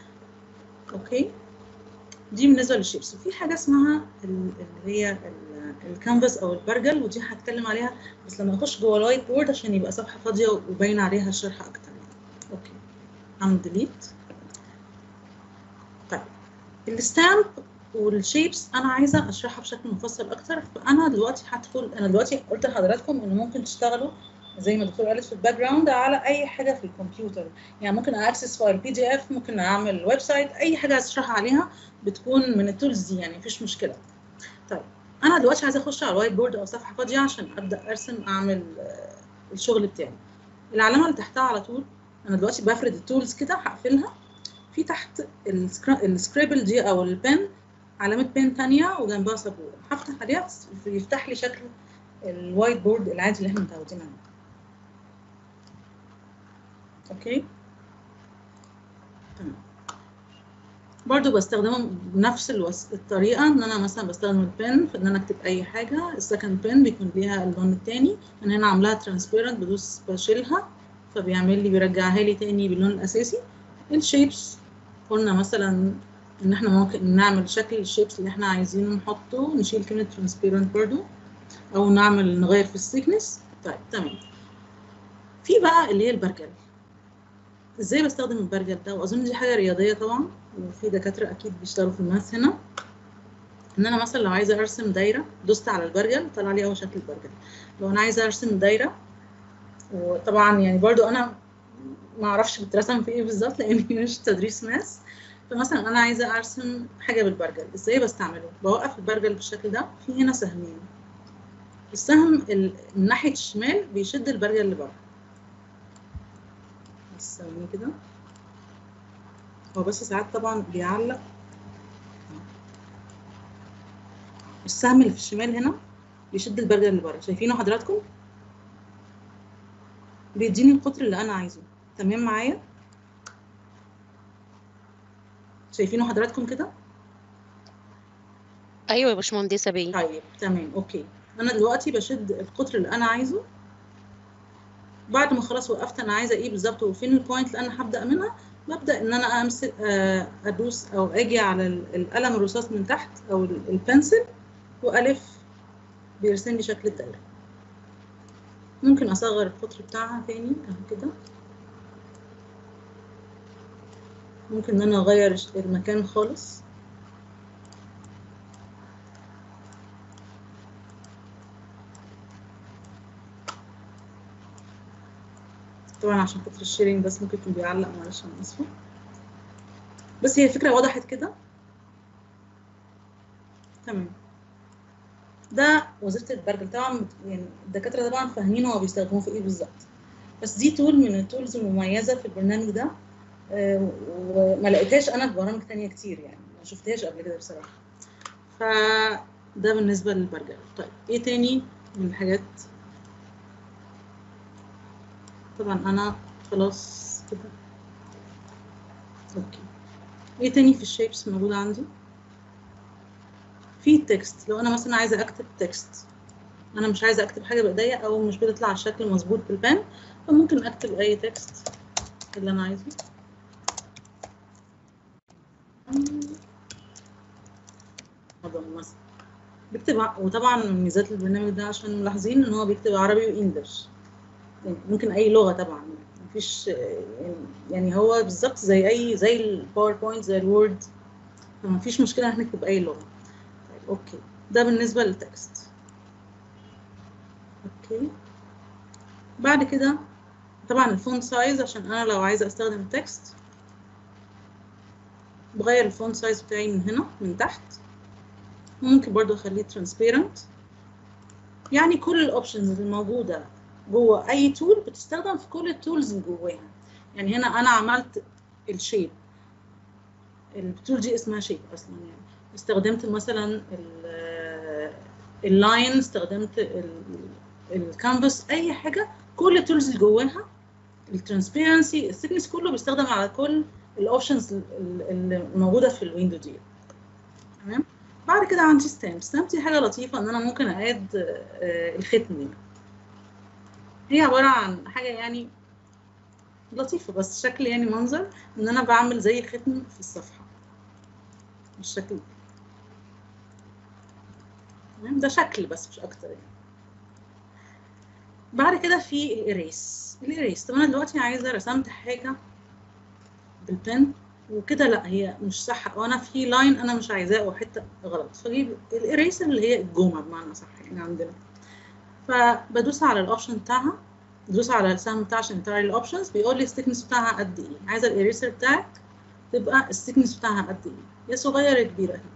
I: اوكي دي بالنسبه للشيبس وفي حاجه اسمها ال- اللي هي ال- الكانفاس او البرجل ودي هتكلم عليها بس لما اخش جوه الوايت بورد عشان يبقى صفحه فاضيه وباين عليها الشرح اكتر يعني. اوكي اعمل ديليت طيب الستامب والشيبس انا عايزه اشرحها بشكل مفصل اكتر فانا دلوقتي هدخل انا دلوقتي قلت لحضراتكم ان ممكن تشتغلوا زي ما الدكتور قالت في الباك جراوند على اي حاجه في الكمبيوتر يعني ممكن اكسس فايل بي دي اف ممكن اعمل ويب سايت اي حاجه عايز اشرحها عليها بتكون من التولز دي يعني مفيش مشكله طيب انا دلوقتي عايزه اخش على الوايت بورد او صفحه فاضيه عشان ابدا ارسم اعمل آه، الشغل بتاعي العلامه اللي تحتها على طول انا دلوقتي بفرد التولز كده هقفلها في تحت السكرا- السكريبل دي او البن علامه بن تانية وجنبها سبوره هفتح عليها يفتح لي شكل الوايت بورد العادي اللي احنا متعودين عليه اوكي تمام برضو بستخدمه بنفس الوس... الطريقة ان انا مثلا بستخدم البن في ان انا اكتب اي حاجة السكند بن بيكون ليها اللون التاني انا هنا عاملاها ترانسبيرنت بدوس بشيلها فبيعمل لي بيرجعها لي تاني باللون الاساسي الشيبس قلنا مثلا ان احنا ممكن نعمل شكل الشيبس اللي احنا عايزينه نحطه نشيل كلمة ترانسبيرنت برضو او نعمل نغير في السيكنس طيب تمام في بقى اللي هي البرجل ازاي بستخدم البرجل ده واظن دي حاجه رياضيه طبعا وفي دكاتره اكيد بيشتغلوا في الماث هنا ان انا مثلا لو عايزه ارسم دايره دوست على البرجل طلع لي اول شكل البرجل لو انا عايزه ارسم دايره وطبعا يعني برضو انا ما اعرفش بترسم في ايه بالظبط لاني مش تدريس ماث فمثلا انا عايزه ارسم حاجه بالبرجل ازاي بستعمله بوقف البرجل بالشكل ده في هنا سهمين السهم ال- من ناحيه الشمال بيشد البرجل لبره بس ثواني كده هو بس ساعات طبعا بيعلق السهم اللي في الشمال هنا بيشد البرجل لبره شايفينه حضراتكم بيديني القطر اللي انا عايزه تمام معايا شايفينه حضراتكم كده
H: ايوه يا باشمهندسه بيه
I: طيب تمام اوكي انا دلوقتي بشد القطر اللي انا عايزه بعد ما خلاص وقفت انا عايزه ايه بالظبط وفين البوينت اللي انا هبدا منها ببدا ان انا امسك آه، ادوس او اجي على ال- القلم الرصاص من تحت او ال- البنسل والف بيرسم لي شكل الدايره ممكن اصغر القطر بتاعها تاني اهو كده ممكن ان انا اغير الش- المكان خالص طبعا عشان خاطر الشيرنج بس ممكن يكون بيعلق معلش انا اسفه بس هي الفكره وضحت كده تمام ده وظيفه البرجل طبعا يعني الدكاتره طبعا فاهمين هو بيستخدموه في ايه بالظبط بس دي تول من التولز المميزه في البرنامج ده آه، وما لقيتهاش انا في برامج تانية كتير يعني ما شفتهاش قبل كده بصراحه فده بالنسبه للبرجل طيب ايه تاني من الحاجات طبعا انا خلاص كده اوكي ايه تاني في الشيبس موجود عندي في التكست لو انا مثلا عايزه اكتب تكست انا مش عايزه اكتب حاجه بايديا او مش بتطلع على الشكل مظبوط بالبان فممكن اكتب اي تكست اللي انا عايزه هذا مثلا بكتب ع- وطبعا من ميزات البرنامج ده عشان ملاحظين ان هو بيكتب عربي وانجلش يعني ممكن اي لغه طبعا مفيش يعني- يعني هو بالظبط زي اي زي الباوربوينت زي الوورد فمفيش مشكله ان احنا نكتب اي لغه طيب اوكي ده بالنسبه للتكست اوكي بعد كده طبعا الفونت سايز عشان انا لو عايزه استخدم التكست بغير الفونت سايز بتاعي من هنا من تحت ممكن برضو اخليه ترانسبيرنت يعني كل الاوبشنز الموجوده جوه اي تول بتستخدم في كل التولز اللي جواها يعني هنا انا عملت الشيب التول دي اسمها شيب اصلا يعني استخدمت مثلا اللاين استخدمت الكانفاس اي حاجه كل التولز اللي جواها الترانسبيرنسي الثيكنس كله بيستخدم على كل الاوبشنز اللي موجوده في الويندو دي تمام بعد كده عندي ستامب ستامب دي حاجه لطيفه ان انا ممكن اعاد آه، الختم دي هي عباره عن حاجه يعني لطيفه بس شكل يعني منظر ان انا بعمل زي ختم في الصفحه بالشكل ده تمام ده شكل بس مش اكتر يعني بعد كده في الاريس الاريس طب انا دلوقتي عايزه رسمت حاجه بالبن وكده لا هي مش صح او انا في لاين انا مش عايزاه او حته غلط فاجيب الاريس اللي هي الجومه بمعنى صح يعني عندنا فبدوس على الاوبشن بتاعها بدوس على السهم بتاع عشان يطلع لي الاوبشنز بيقول لي الثيكنس بتاعها قد ايه عايزه الاريسر بتاعك تبقى الثيكنس بتاعها قد ايه يا صغيره يا كبيره اهي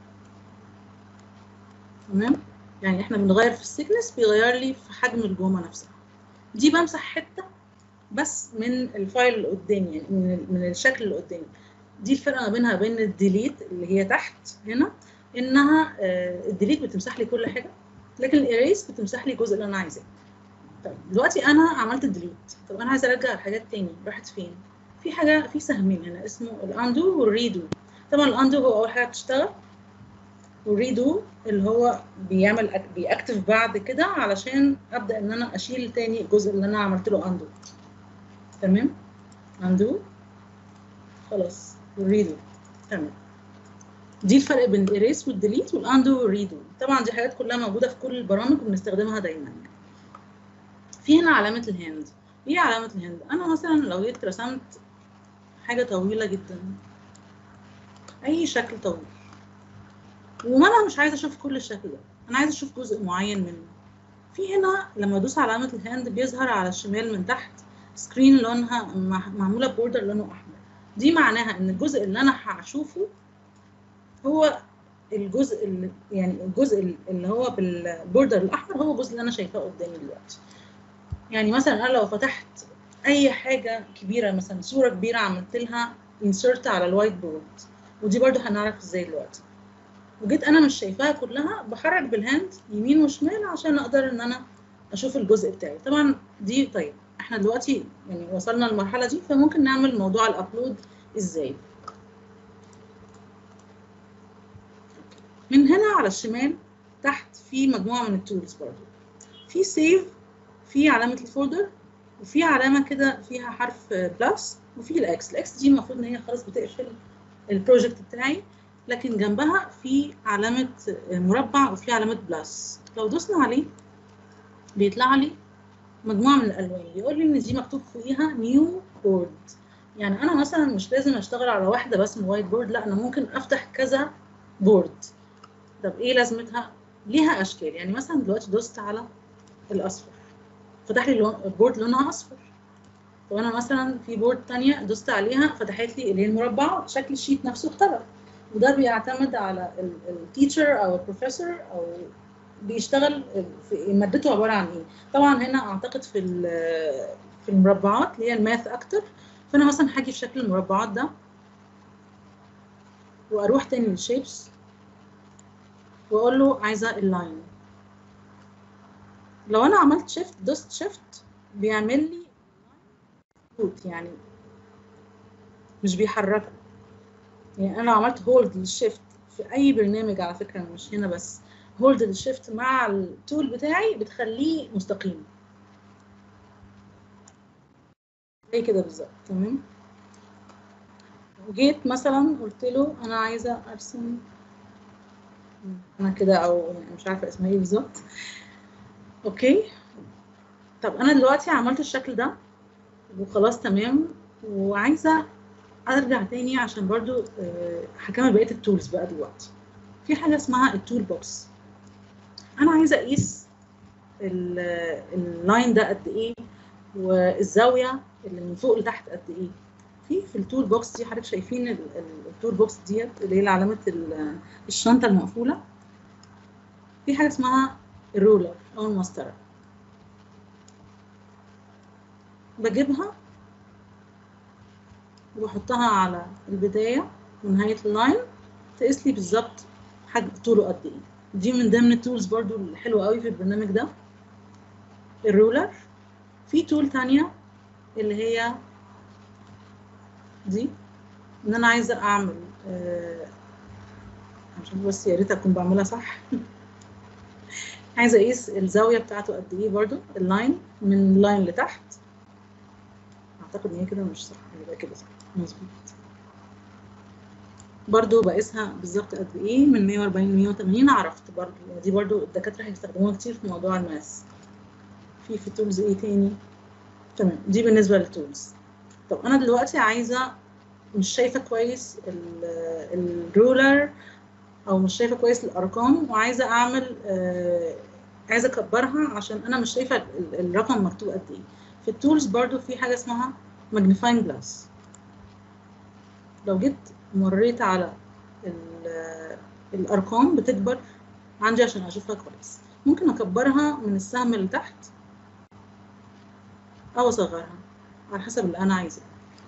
I: تمام يعني احنا بنغير في الثيكنس بيغير لي في حجم الجومه نفسها دي بمسح حته بس من الفايل اللي قدامي يعني من من الشكل اللي قدامي دي الفرق ما بينها وبين الديليت اللي هي تحت هنا انها آه، الديليت بتمسح لي كل حاجه لكن الاريس بتمسح لي الجزء اللي انا عايزاه طيب دلوقتي انا عملت ديليت طب انا عايزه ارجع الحاجات تاني راحت فين في حاجه في سهمين هنا اسمه الاندو والريدو طبعا الاندو هو اول حاجه بتشتغل والريدو اللي هو بيعمل أك- بيأكتف بعد كده علشان ابدا ان انا اشيل تاني الجزء اللي انا عملت له اندو تمام اندو خلاص والريدو تمام دي الفرق بين الاريس والديليت والاندو والريدو طبعا دي حاجات كلها موجوده في كل البرامج وبنستخدمها دايما يعني. في هنا علامه الهاند ايه علامه الهاند انا مثلا لو جيت رسمت حاجه طويله جدا اي شكل طويل وما انا مش عايزه اشوف كل الشكل ده انا عايزه اشوف جزء معين منه في هنا لما ادوس على علامه الهاند بيظهر على الشمال من تحت سكرين لونها مع- معموله بوردر لونه احمر دي معناها ان الجزء اللي انا هشوفه هو الجزء اللي يعني الجزء اللي هو بالبوردر الاحمر هو الجزء اللي انا شايفاه قدامي دلوقتي يعني مثلا انا لو فتحت اي حاجه كبيره مثلا صوره كبيره عملت لها انسرت على الوايت بورد ودي برضو هنعرف ازاي دلوقتي وجيت انا مش شايفاها كلها بحرك بالهاند يمين وشمال عشان اقدر ان انا اشوف الجزء بتاعي طبعا دي طيب احنا دلوقتي يعني وصلنا للمرحله دي فممكن نعمل موضوع الابلود ازاي من هنا على الشمال تحت في مجموعه من التولز برضو في سيف في علامه الفولدر وفي علامه كده فيها حرف بلس وفي الاكس الاكس دي المفروض ان هي خلاص بتقفل البروجكت بتاعي لكن جنبها في علامه مربع وفي علامه بلس لو دوسنا عليه بيطلع لي مجموعه من الالوان بيقول لي ان دي مكتوب فوقيها نيو بورد يعني انا مثلا مش لازم اشتغل على واحده بس من الوايت بورد لا انا ممكن افتح كذا بورد طب ايه لازمتها ليها اشكال يعني مثلا دلوقتي دوست على الاصفر فتح لي لون بورد لونها اصفر طب انا مثلا في بورد تانية دوست عليها فتحت لي اللي هي المربع شكل الشيت نفسه اختلف وده بيعتمد على التيتشر او البروفيسور او بيشتغل في مادته عباره عن ايه طبعا هنا اعتقد في في المربعات اللي هي الماث اكتر فانا مثلا هاجي في شكل المربعات ده واروح تاني للشيبس واقول له عايزه اللاين لو انا عملت شيفت دوست شيفت بيعمل لي روت يعني مش بيحركه يعني انا عملت هولد للشيفت في اي برنامج على فكره مش هنا بس هولد للشيفت مع التول بتاعي بتخليه مستقيم زي كده بالظبط تمام جيت مثلا قلت له انا عايزه ارسم انا كده او مش عارفه اسمها ايه بالظبط اوكي طب انا دلوقتي عملت الشكل ده وخلاص تمام وعايزه ارجع تاني عشان برضو هكمل بقيه التولز بقى دلوقتي في حاجه اسمها التول بوكس انا عايزه اقيس اللاين ده قد ايه والزاويه اللي من فوق لتحت قد ايه في في التول بوكس دي حضرتك شايفين التول بوكس ديت اللي هي علامه الشنطه المقفوله في حاجه اسمها الرولر او المسطره بجيبها وبحطها على البدايه ونهايه اللاين تقيس لي بالظبط حجم طوله قد ايه دي من ضمن التولز برضو الحلوه قوي في البرنامج ده الرولر في تول تانية اللي هي دي ان انا عايزه اعمل آه عشان بس يا ريت اكون بعملها صح عايزه اقيس الزاويه بتاعته قد ايه برضو اللاين من اللاين لتحت اعتقد ان هي كده مش صح يبقى كده صح مظبوط برضو بقيسها بالظبط قد ايه من 140 ل 180 عرفت برضو دي برضو الدكاتره هيستخدموها كتير في موضوع الماس في في تولز ايه تاني تمام دي بالنسبه للتولز طب انا دلوقتي عايزه مش شايفه كويس الرولر او مش شايفه كويس الارقام وعايزه اعمل آه عايزه اكبرها عشان انا مش شايفه ال- الرقم مكتوب قد ايه في التولز برضو في حاجه اسمها magnifying glass لو جيت مريت على ال- الارقام بتكبر عندي عشان اشوفها كويس ممكن اكبرها من السهم اللي تحت او اصغرها على حسب اللي انا عايزاه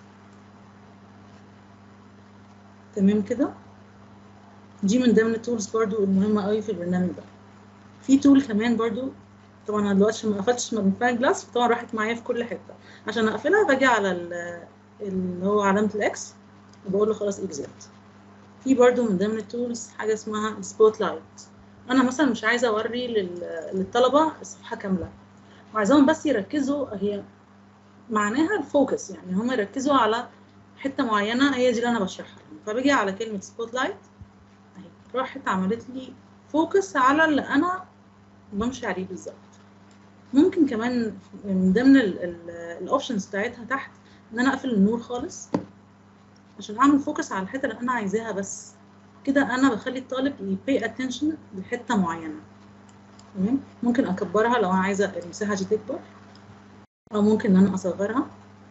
I: تمام كده دي من ضمن التولز برضو المهمة قوي في البرنامج ده في تول كمان برضو طبعا انا دلوقتي عشان ما قفلتش ماجنيفاينج جلاس فطبعا راحت معايا في كل حته عشان اقفلها باجي على ال- اللي هو علامه الاكس وبقول له خلاص اكزيت في برضو من ضمن التولز حاجه اسمها سبوت لايت انا مثلا مش عايزه اوري لل- للطلبه الصفحه كامله وعايزاهم بس يركزوا هي معناها الفوكس يعني هم يركزوا على حته معينه هي دي اللي انا بشرحها لهم فباجي على كلمه سبوت لايت اهي راحت عملت لي فوكس على اللي انا بمشي عليه بالظبط ممكن كمان من ضمن الاوبشنز بتاعتها تحت ان انا اقفل النور خالص عشان اعمل فوكس على الحته اللي انا عايزاها بس كده انا بخلي الطالب يبي اتنشن لحته معينه تمام ممكن اكبرها لو انا عايزه المساحه دي تكبر او ممكن ان انا اصغرها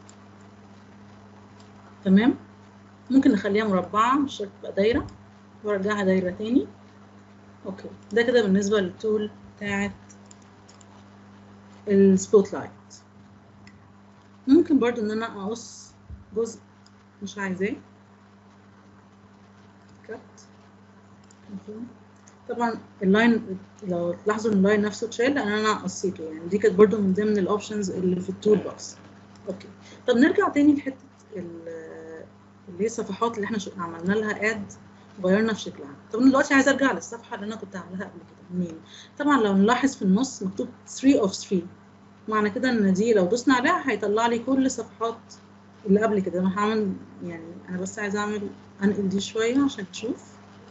I: تمام ممكن نخليها مربعه مش شرط تبقى دايره وارجعها دايره تاني اوكي ده كده بالنسبه للتول بتاعت السبوت لايت ممكن برضو ان انا اقص جزء مش عايزاه كات طبعا اللاين لو تلاحظوا ان اللاين نفسه اتشال لان انا قصيته يعني دي كانت برضو من ضمن الاوبشنز اللي في التول بوكس اوكي طب نرجع تاني لحته ال- اللي هي الصفحات اللي احنا شو- عملنا لها اد غيرنا في شكلها طب انا دلوقتي عايزه ارجع للصفحه اللي انا كنت عاملاها قبل كده منين طبعا لو نلاحظ في النص مكتوب 3 of 3 معنى كده ان دي لو دوسنا عليها هيطلع لي كل صفحات اللي قبل كده انا هعمل يعني انا بس عايزه اعمل انقل دي شويه عشان تشوف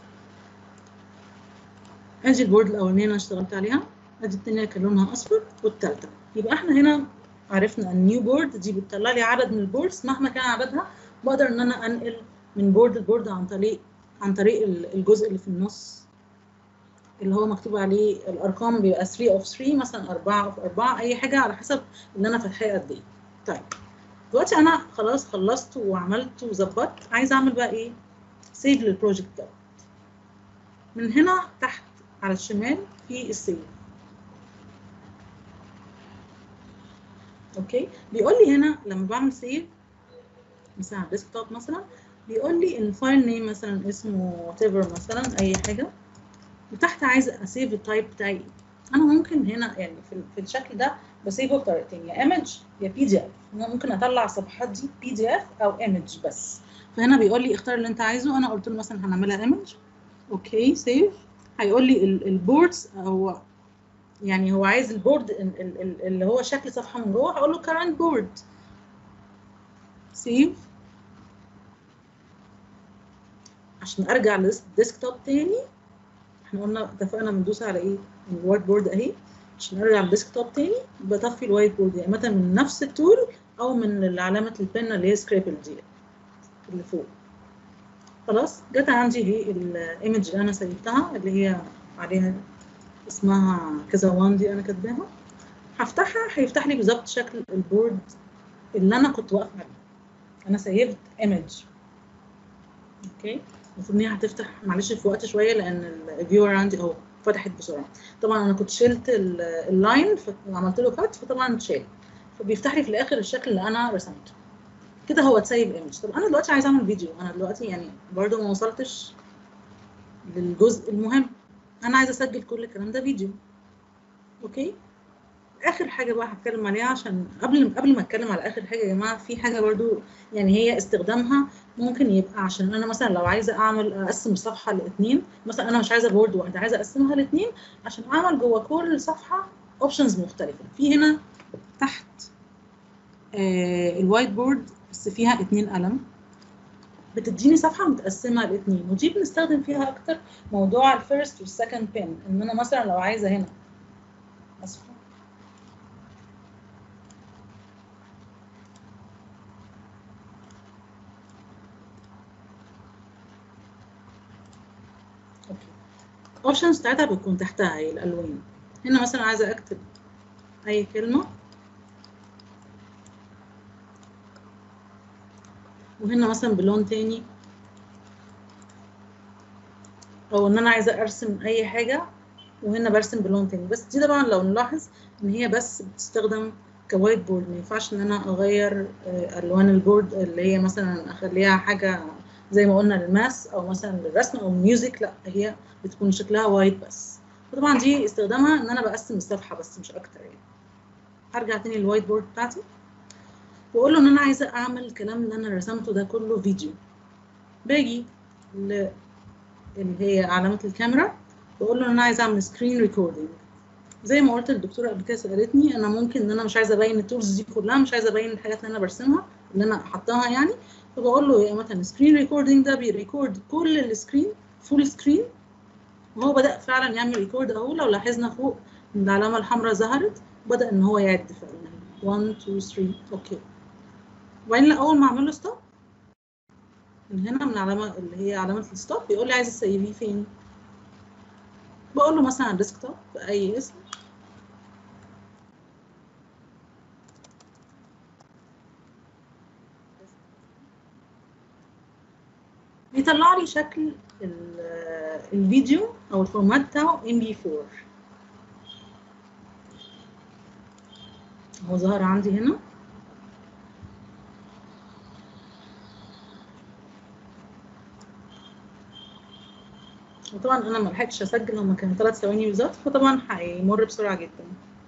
I: ادي البورد الاولانيه اللي انا اشتغلت عليها ادي التانيه كان لونها اصفر والتالته يبقى احنا هنا عرفنا ان نيو بورد دي بتطلع لي عدد من البوردز مهما كان عددها بقدر ان انا انقل من بورد لبورد عن طريق عن طريق ال- الجزء اللي في النص اللي هو مكتوب عليه الارقام بيبقى 3 of 3 مثلا 4 of 4 اي حاجه على حسب اللي انا فاتحاه قد ايه طيب دلوقتي انا خلاص خلصت وعملت وظبطت عايزه اعمل بقى ايه سيف للبروجكت ده من هنا تحت على الشمال في السيف اوكي بيقول لي هنا لما بعمل سيف مثلا على الديسكتوب مثلا بيقول لي الفايل نيم مثلا اسمه وات مثلا اي حاجه وتحت عايزه اسيف التايب بتاعي انا ممكن هنا يعني في, في الشكل ده بسيفه بطريقتين يا ايمج يا بي دي اف انا ممكن اطلع الصفحات دي بي دي اف او ايمج بس فهنا بيقول لي اختار اللي انت عايزه انا قلت له مثلا هنعملها ايمج اوكي سيف هيقول لي البوردز او يعني هو عايز البورد ال- ال- ال- اللي هو شكل صفحه من جوه هقول له current board سيف عشان ارجع للديسكتوب تاني احنا قلنا اتفقنا بندوس على ايه الوايت بورد اهي عشان ارجع للديسكتوب تاني بطفي الوايت بورد يا اما من نفس التول او من علامه البن اللي هي سكريبل دي اللي فوق خلاص جت عندي اهي الايمج اللي انا سيبتها اللي هي عليها اسمها كذا وان دي انا كاتباها هفتحها هيفتح لي بالظبط شكل البورد اللي انا كنت واقفه عليه انا سيفت ايمج اوكي المفروض ان هي هتفتح معلش في وقت شويه لان الفيور عندي اهو فتحت بسرعه طبعا انا كنت شلت ال- اللاين فعملت له كات فطبعا اتشال فبيفتح لي في الاخر الشكل اللي انا رسمته كده هو اتسيب ايمج طب انا دلوقتي عايزه اعمل فيديو انا دلوقتي يعني برضو ما وصلتش للجزء المهم انا عايزه اسجل كل الكلام ده فيديو اوكي اخر حاجه بقى هتكلم عليها عشان قبل قبل ما اتكلم على اخر حاجه يا جماعه في حاجه برضو يعني هي استخدامها ممكن يبقى عشان انا مثلا لو عايزه اعمل اقسم الصفحه لاثنين مثلا انا مش عايزه بورد واحده عايزه اقسمها لاثنين عشان اعمل جوه كل صفحه اوبشنز مختلفه في هنا تحت آه الوايت بورد بس فيها اتنين قلم بتديني صفحه متقسمه لاثنين ودي بنستخدم فيها اكتر موضوع الفيرست والسكند بين ان انا مثلا لو عايزه هنا اسفه اوكي الاوبشنز بتاعتها بتكون تحتها هي الالوان هنا مثلا عايزه اكتب اي كلمه وهنا مثلا بلون تاني او ان انا عايزه ارسم اي حاجه وهنا برسم بلون تاني بس دي طبعا لو نلاحظ ان هي بس بتستخدم كوايت بورد ما ينفعش ان انا اغير آه، الوان البورد اللي هي مثلا اخليها حاجه زي ما قلنا للماس او مثلا للرسم او الميوزك لا هي بتكون شكلها وايت بس وطبعا دي استخدامها ان انا بقسم الصفحه بس مش اكتر يعني هرجع تاني للوايت بورد بتاعتي واقول له ان انا عايزه اعمل الكلام اللي انا رسمته ده كله فيديو باجي ل اللي هي علامه الكاميرا بقول له ان انا عايزه اعمل سكرين ريكوردنج زي ما قلت الدكتوره قبل كده سالتني انا ممكن ان انا مش عايزه ابين التولز دي كلها مش عايزه ابين الحاجات اللي انا برسمها اللي انا حطاها يعني فبقول له يا مثلا سكرين ريكوردنج ده بيريكورد كل السكرين فول سكرين وهو بدا فعلا يعمل ريكورد اهو لو لاحظنا فوق ان العلامه الحمراء ظهرت بدا ان هو يعد فعلا 1 2 3 اوكي وبعدين اول ما اعمل له ستوب من هنا من العلامه اللي هي علامه الستوب بيقول لي عايز تسيبيه فين بقول له مثلا على الديسكتوب باي اسم بيطلع لي شكل ال- الفيديو او الفورمات بتاعه MP4 هو ظهر عندي هنا وطبعا انا ما لحقتش اسجل هما كانوا ثلاث ثواني بالظبط فطبعا هيمر بسرعه جدا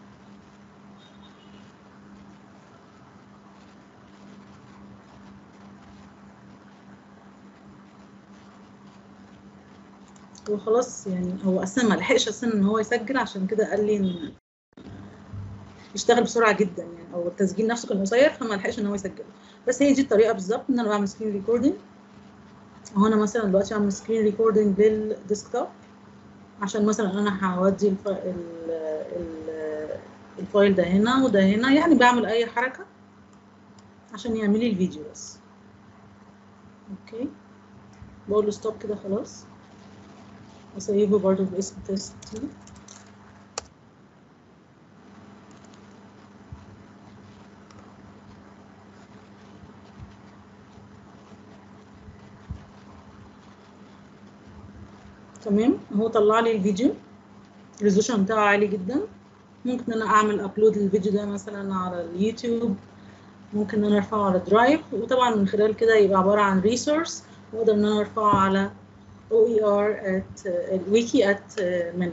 I: هو خلاص يعني هو اصلا ما لحقش اصلا ان هو يسجل عشان كده قال لي ان يشتغل بسرعه جدا يعني او التسجيل نفسه كان قصير فما لحقش ان هو يسجل بس هي دي الطريقه بالظبط ان انا بعمل سكرين ريكوردنج اهو انا مثلا دلوقتي بعمل سكرين ريكوردنج للديسكتوب عشان مثلا انا هودي الف... ال... ال... الفايل ده هنا وده هنا يعني بعمل اي حركه عشان يعمل لي الفيديو بس اوكي بقول له ستوب كده خلاص وسيبه برضه باسم تيست تمام هو طلع لي الفيديو الريزولوشن بتاعه عالي جدا ممكن ان انا اعمل ابلود للفيديو ده مثلا على اليوتيوب ممكن ان انا ارفعه على درايف وطبعا من خلال كده يبقى عباره عن ريسورس واقدر ان انا ارفعه على OER at الويكي at منا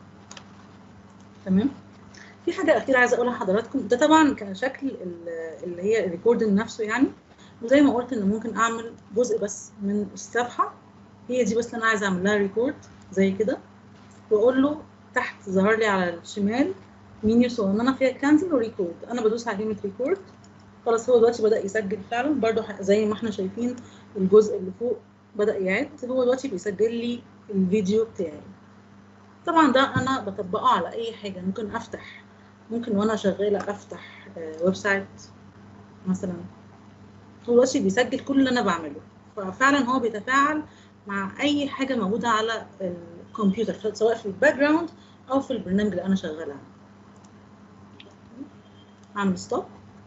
I: تمام في حاجه اخيره عايزه اقولها لحضراتكم ده طبعا كشكل ال- اللي هي الريكوردنج نفسه يعني وزي ما قلت ان ممكن اعمل جزء بس من الصفحه هي دي بس اللي انا عايزه اعمل لها ريكورد زي كده واقول له تحت ظهر لي على الشمال منيو صغننه فيها كانسل وريكورد انا بدوس على كلمه ريكورد خلاص هو دلوقتي بدا يسجل فعلا برده زي ما احنا شايفين الجزء اللي فوق بدا يعد هو دلوقتي بيسجل لي الفيديو بتاعي طبعا ده انا بطبقه على اي حاجه ممكن افتح ممكن وانا شغاله افتح آه، ويب سايت مثلا هو دلوقتي بيسجل كل اللي انا بعمله ففعلا هو بيتفاعل مع اي حاجه موجوده على الكمبيوتر سواء في الباك جراوند او في البرنامج اللي انا شغاله عليه اعمل ستوب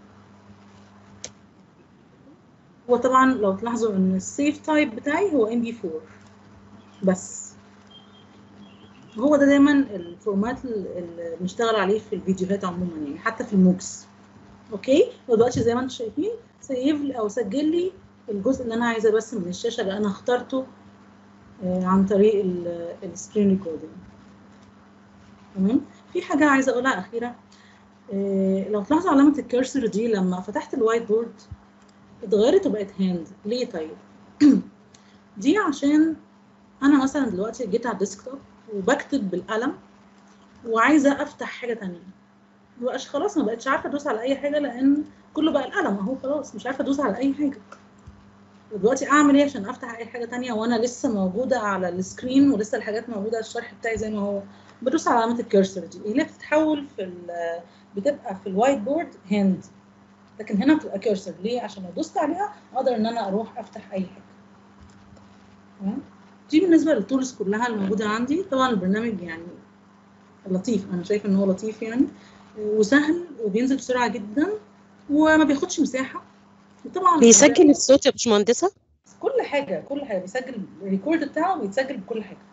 I: هو طبعا لو تلاحظوا ان السيف تايب بتاعي هو ام بي 4 بس هو ده دايما الفورمات اللي بنشتغل عليه في الفيديوهات عموما يعني حتى في الموكس اوكي ودلوقتي زي ما انتم شايفين سيف لي او سجل لي الجزء اللي انا عايزاه بس من الشاشه اللي انا اخترته آه، عن طريق السكرين ريكوردنج تمام في حاجه عايزه اقولها اخيره آه، لو تلاحظوا علامه الكرسر دي لما فتحت الوايت بورد اتغيرت وبقت هاند ليه طيب دي عشان انا مثلا دلوقتي جيت على الديسكتوب وبكتب بالقلم وعايزه افتح حاجه تانية مبقاش خلاص ما بقتش عارفه ادوس على اي حاجه لان كله بقى القلم اهو خلاص مش عارفه ادوس على اي حاجه ودلوقتي اعمل ايه عشان افتح اي حاجه تانية وانا لسه موجوده على السكرين ولسه الحاجات موجوده الشرح بتاعي زي ما هو بدوس على علامه الكيرسر دي اللي بتتحول في ال- بتبقى في الوايت بورد هاند لكن هنا بتبقى كيرسر ليه عشان لو دوست عليها اقدر ان انا اروح افتح اي حاجه تمام دي بالنسبه للتولز كلها الموجوده عندي طبعا البرنامج يعني لطيف انا شايفه ان هو لطيف يعني وسهل وبينزل بسرعه جدا وما بياخدش مساحه وطبعا
H: بيسجل الصوت يا باشمهندسة
I: كل حاجه كل حاجه بيسجل الريكورد بتاعه بيتسجل بكل حاجه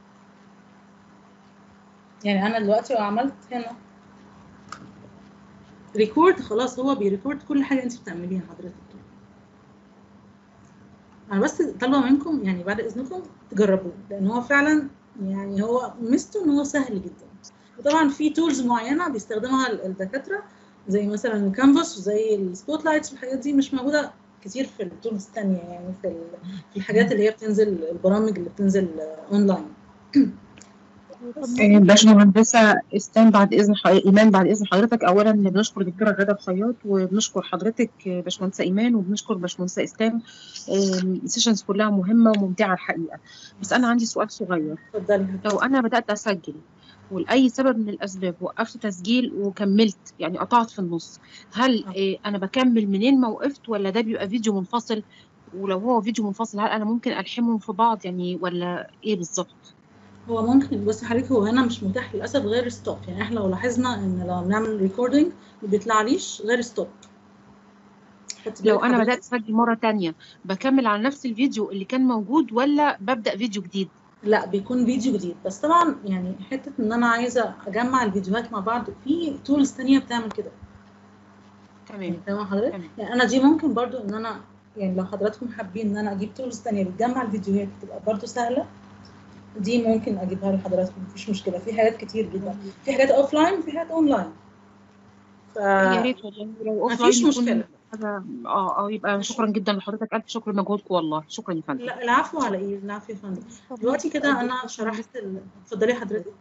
I: يعني انا دلوقتي لو عملت هنا ريكورد خلاص هو بيريكورد كل حاجه انت بتعمليها حضرتك انا بس طالبه منكم يعني بعد اذنكم تجربوه لان هو فعلا يعني هو ميزته ان هو سهل جدا وطبعا في تولز معينه بيستخدمها الدكاتره زي مثلا الكانفاس وزي السبوت لايتس والحاجات دي مش موجوده كتير في التولز التانية يعني في ال- في الحاجات اللي هي بتنزل البرامج اللي بتنزل اونلاين
C: آه، باشمهندسة اسلام بعد اذن ح... ايمان بعد اذن حضرتك اولا بنشكر دكتوره غاده الخياط وبنشكر حضرتك آه، باشمهندسه ايمان وبنشكر باشمهندسه اسلام السيشنز كلها مهمه وممتعه الحقيقه بس انا عندي سؤال صغير
I: اتفضلي
C: لو انا بدات اسجل ولاي سبب من الاسباب وقفت تسجيل وكملت يعني قطعت في النص هل آه، انا بكمل منين ما وقفت ولا ده بيبقى فيديو منفصل ولو هو فيديو منفصل هل انا ممكن الحمهم في بعض يعني ولا ايه بالظبط
I: هو ممكن بس حضرتك هو هنا مش متاح للاسف غير ستوب يعني احنا لو لاحظنا ان لو بنعمل ريكوردنج ما بيطلعليش غير ستوب
C: لو انا بدات اسجل مره تانية بكمل على نفس الفيديو اللي كان موجود ولا ببدا فيديو جديد
I: لا بيكون فيديو جديد بس طبعا يعني حته ان انا عايزه اجمع الفيديوهات مع بعض في تولز تانية بتعمل كده
C: تمام
I: تمام حضرتك يعني انا دي ممكن برضو ان انا يعني لو حضراتكم حابين ان انا اجيب تولز تانية بتجمع الفيديوهات تبقى برضو سهله دي ممكن اجيبها لحضراتكم مفيش مشكله في حاجات كتير جدا في حاجات اوف لاين وفي حاجات اون لاين ف
C: يا ريت والله لو اوف
I: مفيش
C: لاين
I: مشكله
C: هذا اه اه يبقى شكرا جدا لحضرتك الف شكر لمجهودكم والله شكرا يا فندم
I: لا العفو على ايه العفو يا فندم دلوقتي كده انا شرحت ال- اتفضلي حضرتك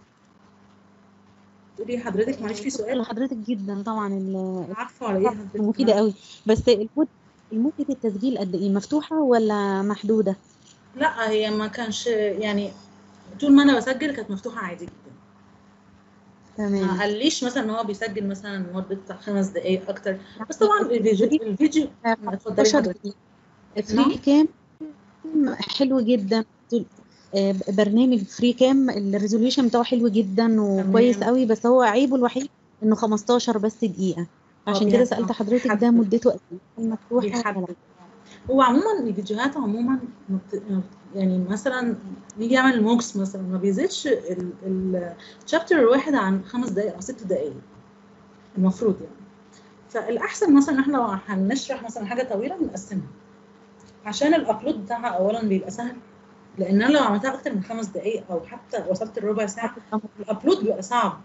I: تقولي حضرتك معلش في سؤال
K: لحضرتك جدا طبعا ال-
I: عارفه على ايه حضرتك
K: مفيدة قوي بس المدة مدة التسجيل قد ايه مفتوحة ولا محدودة؟
I: لا هي ما كانش يعني طول ما انا بسجل كانت مفتوحه عادي جدا ما
K: تمام
I: قاليش مثلا ان هو بيسجل مثلا مده بتاع خمس دقائق اكتر بس طبعا الفيديو الفيديو اتفضلي
K: 15
I: حضرتك
K: دقيقة فري كام حلو جدا آه، برنامج فري كام الريزوليوشن بتاعه حلو جدا وكويس
I: تمام.
K: قوي بس هو عيبه الوحيد انه 15 بس دقيقة عشان كده
I: بيحدد-
K: سألت حضرتك ده مدته قد ايه هل مفتوحة ولا لا؟
I: بيحدد هو عموما الفيديوهات عموما ما بت- يعني مثلا نيجي يعمل الموكس مثلا ما بيزيدش الشابتر الواحد عن خمس دقائق او ست دقائق المفروض يعني فالاحسن مثلا احنا لو هنشرح مثلا حاجه طويله نقسمها عشان الابلود بتاعها اولا بيبقى سهل لان انا لو عملتها اكتر من خمس دقائق او حتى وصلت الربع ساعه الابلود بيبقى صعب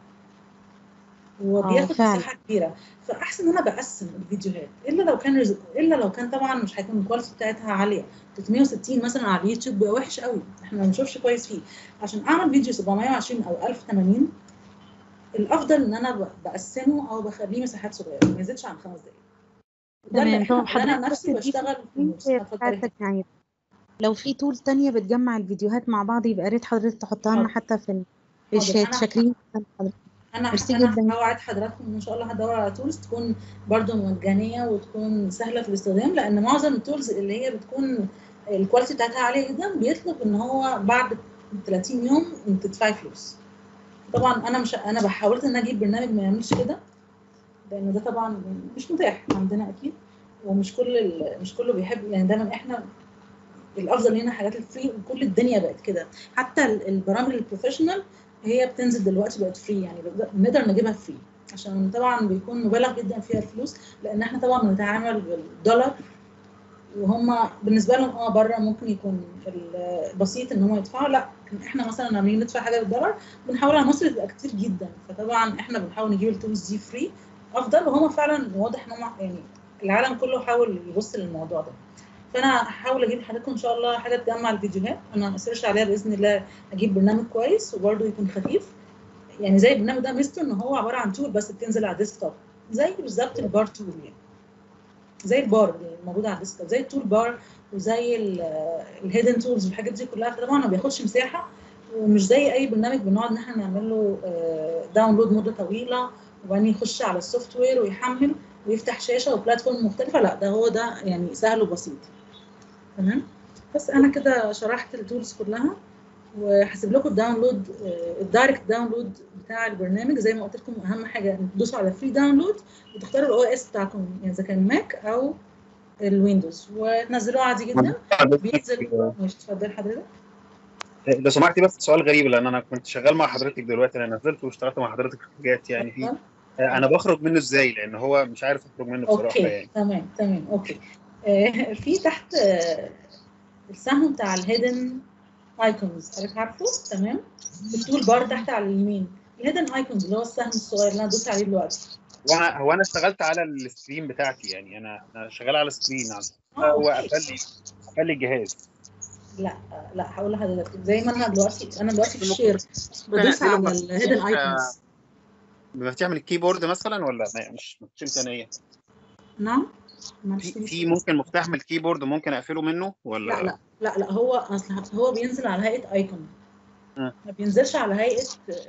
I: وبياخد
K: فعلا.
I: مساحه كبيره فاحسن ان انا بقسم الفيديوهات الا لو كان رز... الا لو كان طبعا مش هيكون الكواليتي بتاعتها عاليه 360 مثلا على اليوتيوب بيبقى وحش قوي احنا ما بنشوفش كويس فيه عشان اعمل فيديو 720 او 1080 الافضل ان انا ب- بقسمه او بخليه مساحات صغيره ما يزيدش عن خمس دقائق ده اللي
K: تمام
I: احنا
K: طب
I: انا
K: حضرتك
I: نفسي
K: بس دي
I: بشتغل في النص
K: في
I: اتفضلي
K: بتاعتك يعني لو في تول تانية بتجمع الفيديوهات مع بعض يبقى يا ريت حضرتك تحطها لنا
I: حاضر.
K: حتى في ال- في
I: حاضر.
K: الشات
I: أنا-
K: شاكرين جداً لحضرتك.
I: انا
K: ميرسي
I: انا
K: جدا
I: هوعد حضراتكم ان شاء الله هدور على تولز تكون برضو مجانيه وتكون سهله في الاستخدام لان معظم التولز اللي هي بتكون الكواليتي بتاعتها عاليه جدا بيطلب ان هو بعد 30 يوم انت تدفعي فلوس طبعا انا مش انا بحاولت ان أنا اجيب برنامج ما يعملش كده لان ده طبعا مش متاح عندنا اكيد ومش كل ال- مش كله بيحب يعني دايما احنا الافضل لينا حاجات الفري وكل الدنيا بقت كده حتى ال- البرامج البروفيشنال هي بتنزل دلوقتي بقت فري يعني بنقدر- بنقدر نجيبها فري عشان طبعا بيكون مبالغ جدا فيها الفلوس لان احنا طبعا بنتعامل بالدولار وهم بالنسبه لهم اه بره ممكن يكون ال- بسيط ان هم يدفعوا لا لكن احنا مثلا لما نيجي ندفع حاجه بالدولار بنحولها على مصر تبقى كتير جدا فطبعا احنا بنحاول نجيب التولز دي فري افضل وهم فعلا واضح ان هم يعني العالم كله حاول يبص للموضوع ده فانا هحاول اجيب لحضراتكم ان شاء الله حاجه تجمع الفيديوهات انا اسيرش عليها باذن الله اجيب برنامج كويس وبرده يكون خفيف يعني زي البرنامج ده ميزته ان هو عباره عن تول بس بتنزل على الديسكتوب زي بالظبط البار تول يعني زي البار اللي موجوده على الديسكتوب زي التول بار وزي الهيدن تولز والحاجات دي كلها طبعا ما بياخدش مساحه ومش زي اي برنامج بنقعد ان احنا نعمل له داونلود مده طويله وبعدين يخش على السوفت وير ويحمل ويفتح شاشه وبلاتفورم مختلفه لا ده هو ده يعني سهل وبسيط تمام بس انا كده شرحت التولز كلها وهسيب لكم الداونلود الدايركت داونلود بتاع البرنامج زي ما قلت لكم اهم حاجه تدوسوا على فري داونلود وتختاروا الاو اس بتاعكم يعني اذا كان ماك او الويندوز وتنزلوه عادي جدا بينزل ماشي اتفضل حضرتك
L: لو سمحتي بس سؤال غريب لان انا كنت شغال مع حضرتك دلوقتي انا نزلت واشتغلت مع حضرتك في حاجات يعني في انا بخرج منه ازاي لان هو مش عارف اخرج منه بصراحه
I: اوكي
L: يعني
I: تمام تمام اوكي آه في تحت آه السهم بتاع الهيدن ايكونز حضرتك عارفه تمام التول بار تحت على اليمين الهيدن ايكونز اللي هو السهم الصغير اللي انا دوست عليه دلوقتي
L: هو انا هو انا اشتغلت على السكرين بتاعتي يعني انا انا شغال على السكرين هو قفل لي قفل لي الجهاز
I: لا لا هقول لحضرتك زي ما انا دلوقتي انا دلوقتي في الشير بدوس على الهيدن ايكونز
L: بمفتاح من الكيبورد مثلا ولا مش مش امكانيه؟
I: نعم
L: في في ممكن مفتاح من الكيبورد ممكن اقفله منه ولا
I: لا لا لا لا هو اصل هو بينزل على هيئه ايكون ما بينزلش على هيئه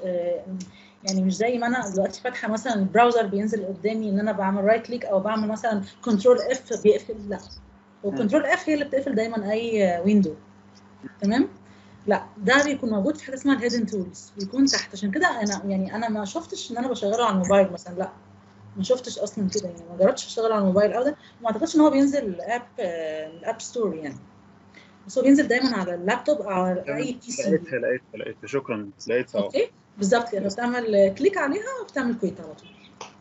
I: يعني مش زي ما انا دلوقتي فاتحه مثلا البراوزر بينزل قدامي ان انا بعمل رايت كليك او بعمل مثلا كنترول اف بيقفل لا هو كنترول اف هي اللي بتقفل دايما اي ويندو تمام لا ده بيكون موجود في حاجه اسمها الهيدن تولز بيكون تحت عشان كده انا يعني انا ما شفتش ان انا بشغله على الموبايل مثلا لا ما شفتش اصلا كده يعني ما جربتش اشتغل على الموبايل ابدا وما اعتقدش ان هو بينزل اب الاب ستور يعني بس هو بينزل دايما على اللابتوب او على اي بي سي
L: لقيتها لقيتها لقيتها شكرا لقيتها
I: اوكي بالظبط كده بتعمل كليك عليها وبتعمل كويت على طول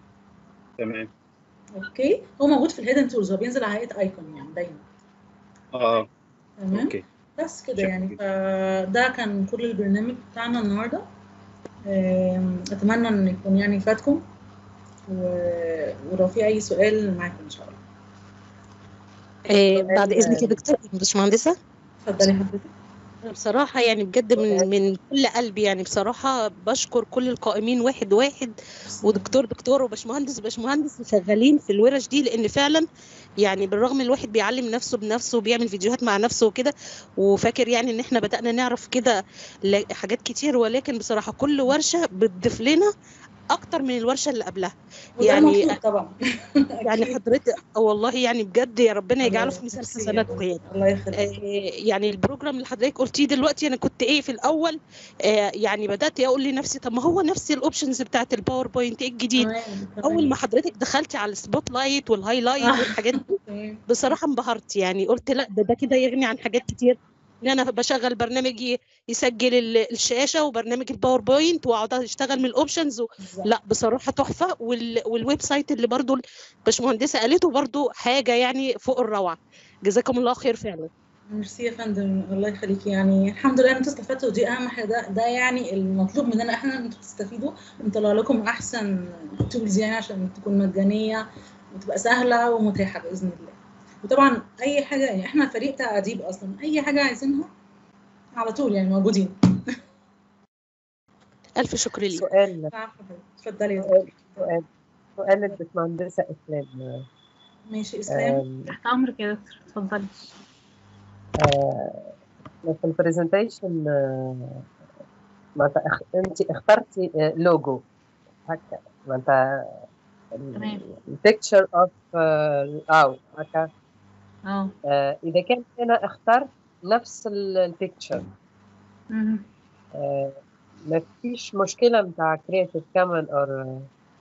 L: تمام
I: اوكي هو موجود في الهيدن تولز هو بينزل على هيئه ايكون يعني دايما
L: اه
I: تمام
L: اوكي
I: بس كده يعني فده كان كل البرنامج بتاعنا النهارده اتمنى ان يكون يعني فاتكم ولو في اي سؤال معاكم ان شاء الله
H: إيه بعد اذنك يا دكتور باشمهندسه
I: اتفضلي حضرتك
H: بصراحة يعني بجد من من كل قلبي يعني بصراحة بشكر كل القائمين واحد واحد ودكتور دكتور وباشمهندس باشمهندس شغالين في الورش دي لأن فعلا يعني بالرغم الواحد بيعلم نفسه بنفسه وبيعمل فيديوهات مع نفسه وكده وفاكر يعني إن إحنا بدأنا نعرف كده حاجات كتير ولكن بصراحة كل ورشة بتضيف لنا اكتر من الورشه اللي قبلها
I: يعني طبعا
H: يعني حضرتك والله يعني بجد يا ربنا يجعله في ميزان حسناتكم يعني
I: الله يخليك
H: آه يعني البروجرام اللي حضرتك قلتيه دلوقتي انا كنت ايه في الاول آه يعني بدات اقول لنفسي طب ما هو نفس الاوبشنز بتاعت الباوربوينت ايه الجديد اول ما حضرتك دخلتي على السبوت لايت والهايلايت والحاجات دي بصراحه انبهرت يعني قلت لا ده ده كده يغني عن حاجات كتير ان انا بشغل برنامج يسجل الشاشه وبرنامج الباوربوينت واقعد اشتغل من الاوبشنز و... لا بصراحه تحفه وال... والويب سايت اللي برضو الباشمهندسه قالته برضو حاجه يعني فوق الروعه جزاكم الله خير فعلا
I: ميرسي يا فندم الله يخليكي يعني الحمد لله ان انتوا استفدتوا ودي اهم حاجه ده, ده يعني المطلوب مننا احنا ان انتوا تستفيدوا ونطلع لكم احسن تولز يعني عشان تكون مجانيه وتبقى سهله ومتاحه باذن الله وطبعا اي حاجه يعني احنا فريق بتاع اديب اصلا اي حاجه عايزينها على طول يعني موجودين
H: الف شكر ليك
M: سؤال
I: اتفضلي
M: سؤال سؤال سؤال للباشمهندسه اسلام
I: ماشي اسلام تحت امرك يا دكتور اتفضلي
M: في البرزنتيشن ما انت اخترتي لوجو هكا ما انت
I: تمام
M: البيكتشر اوف او هكا
I: اه
M: اذا كان انا اخترت نفس البيكتشر ما فيش مشكله بتاع كريتيف كمان اور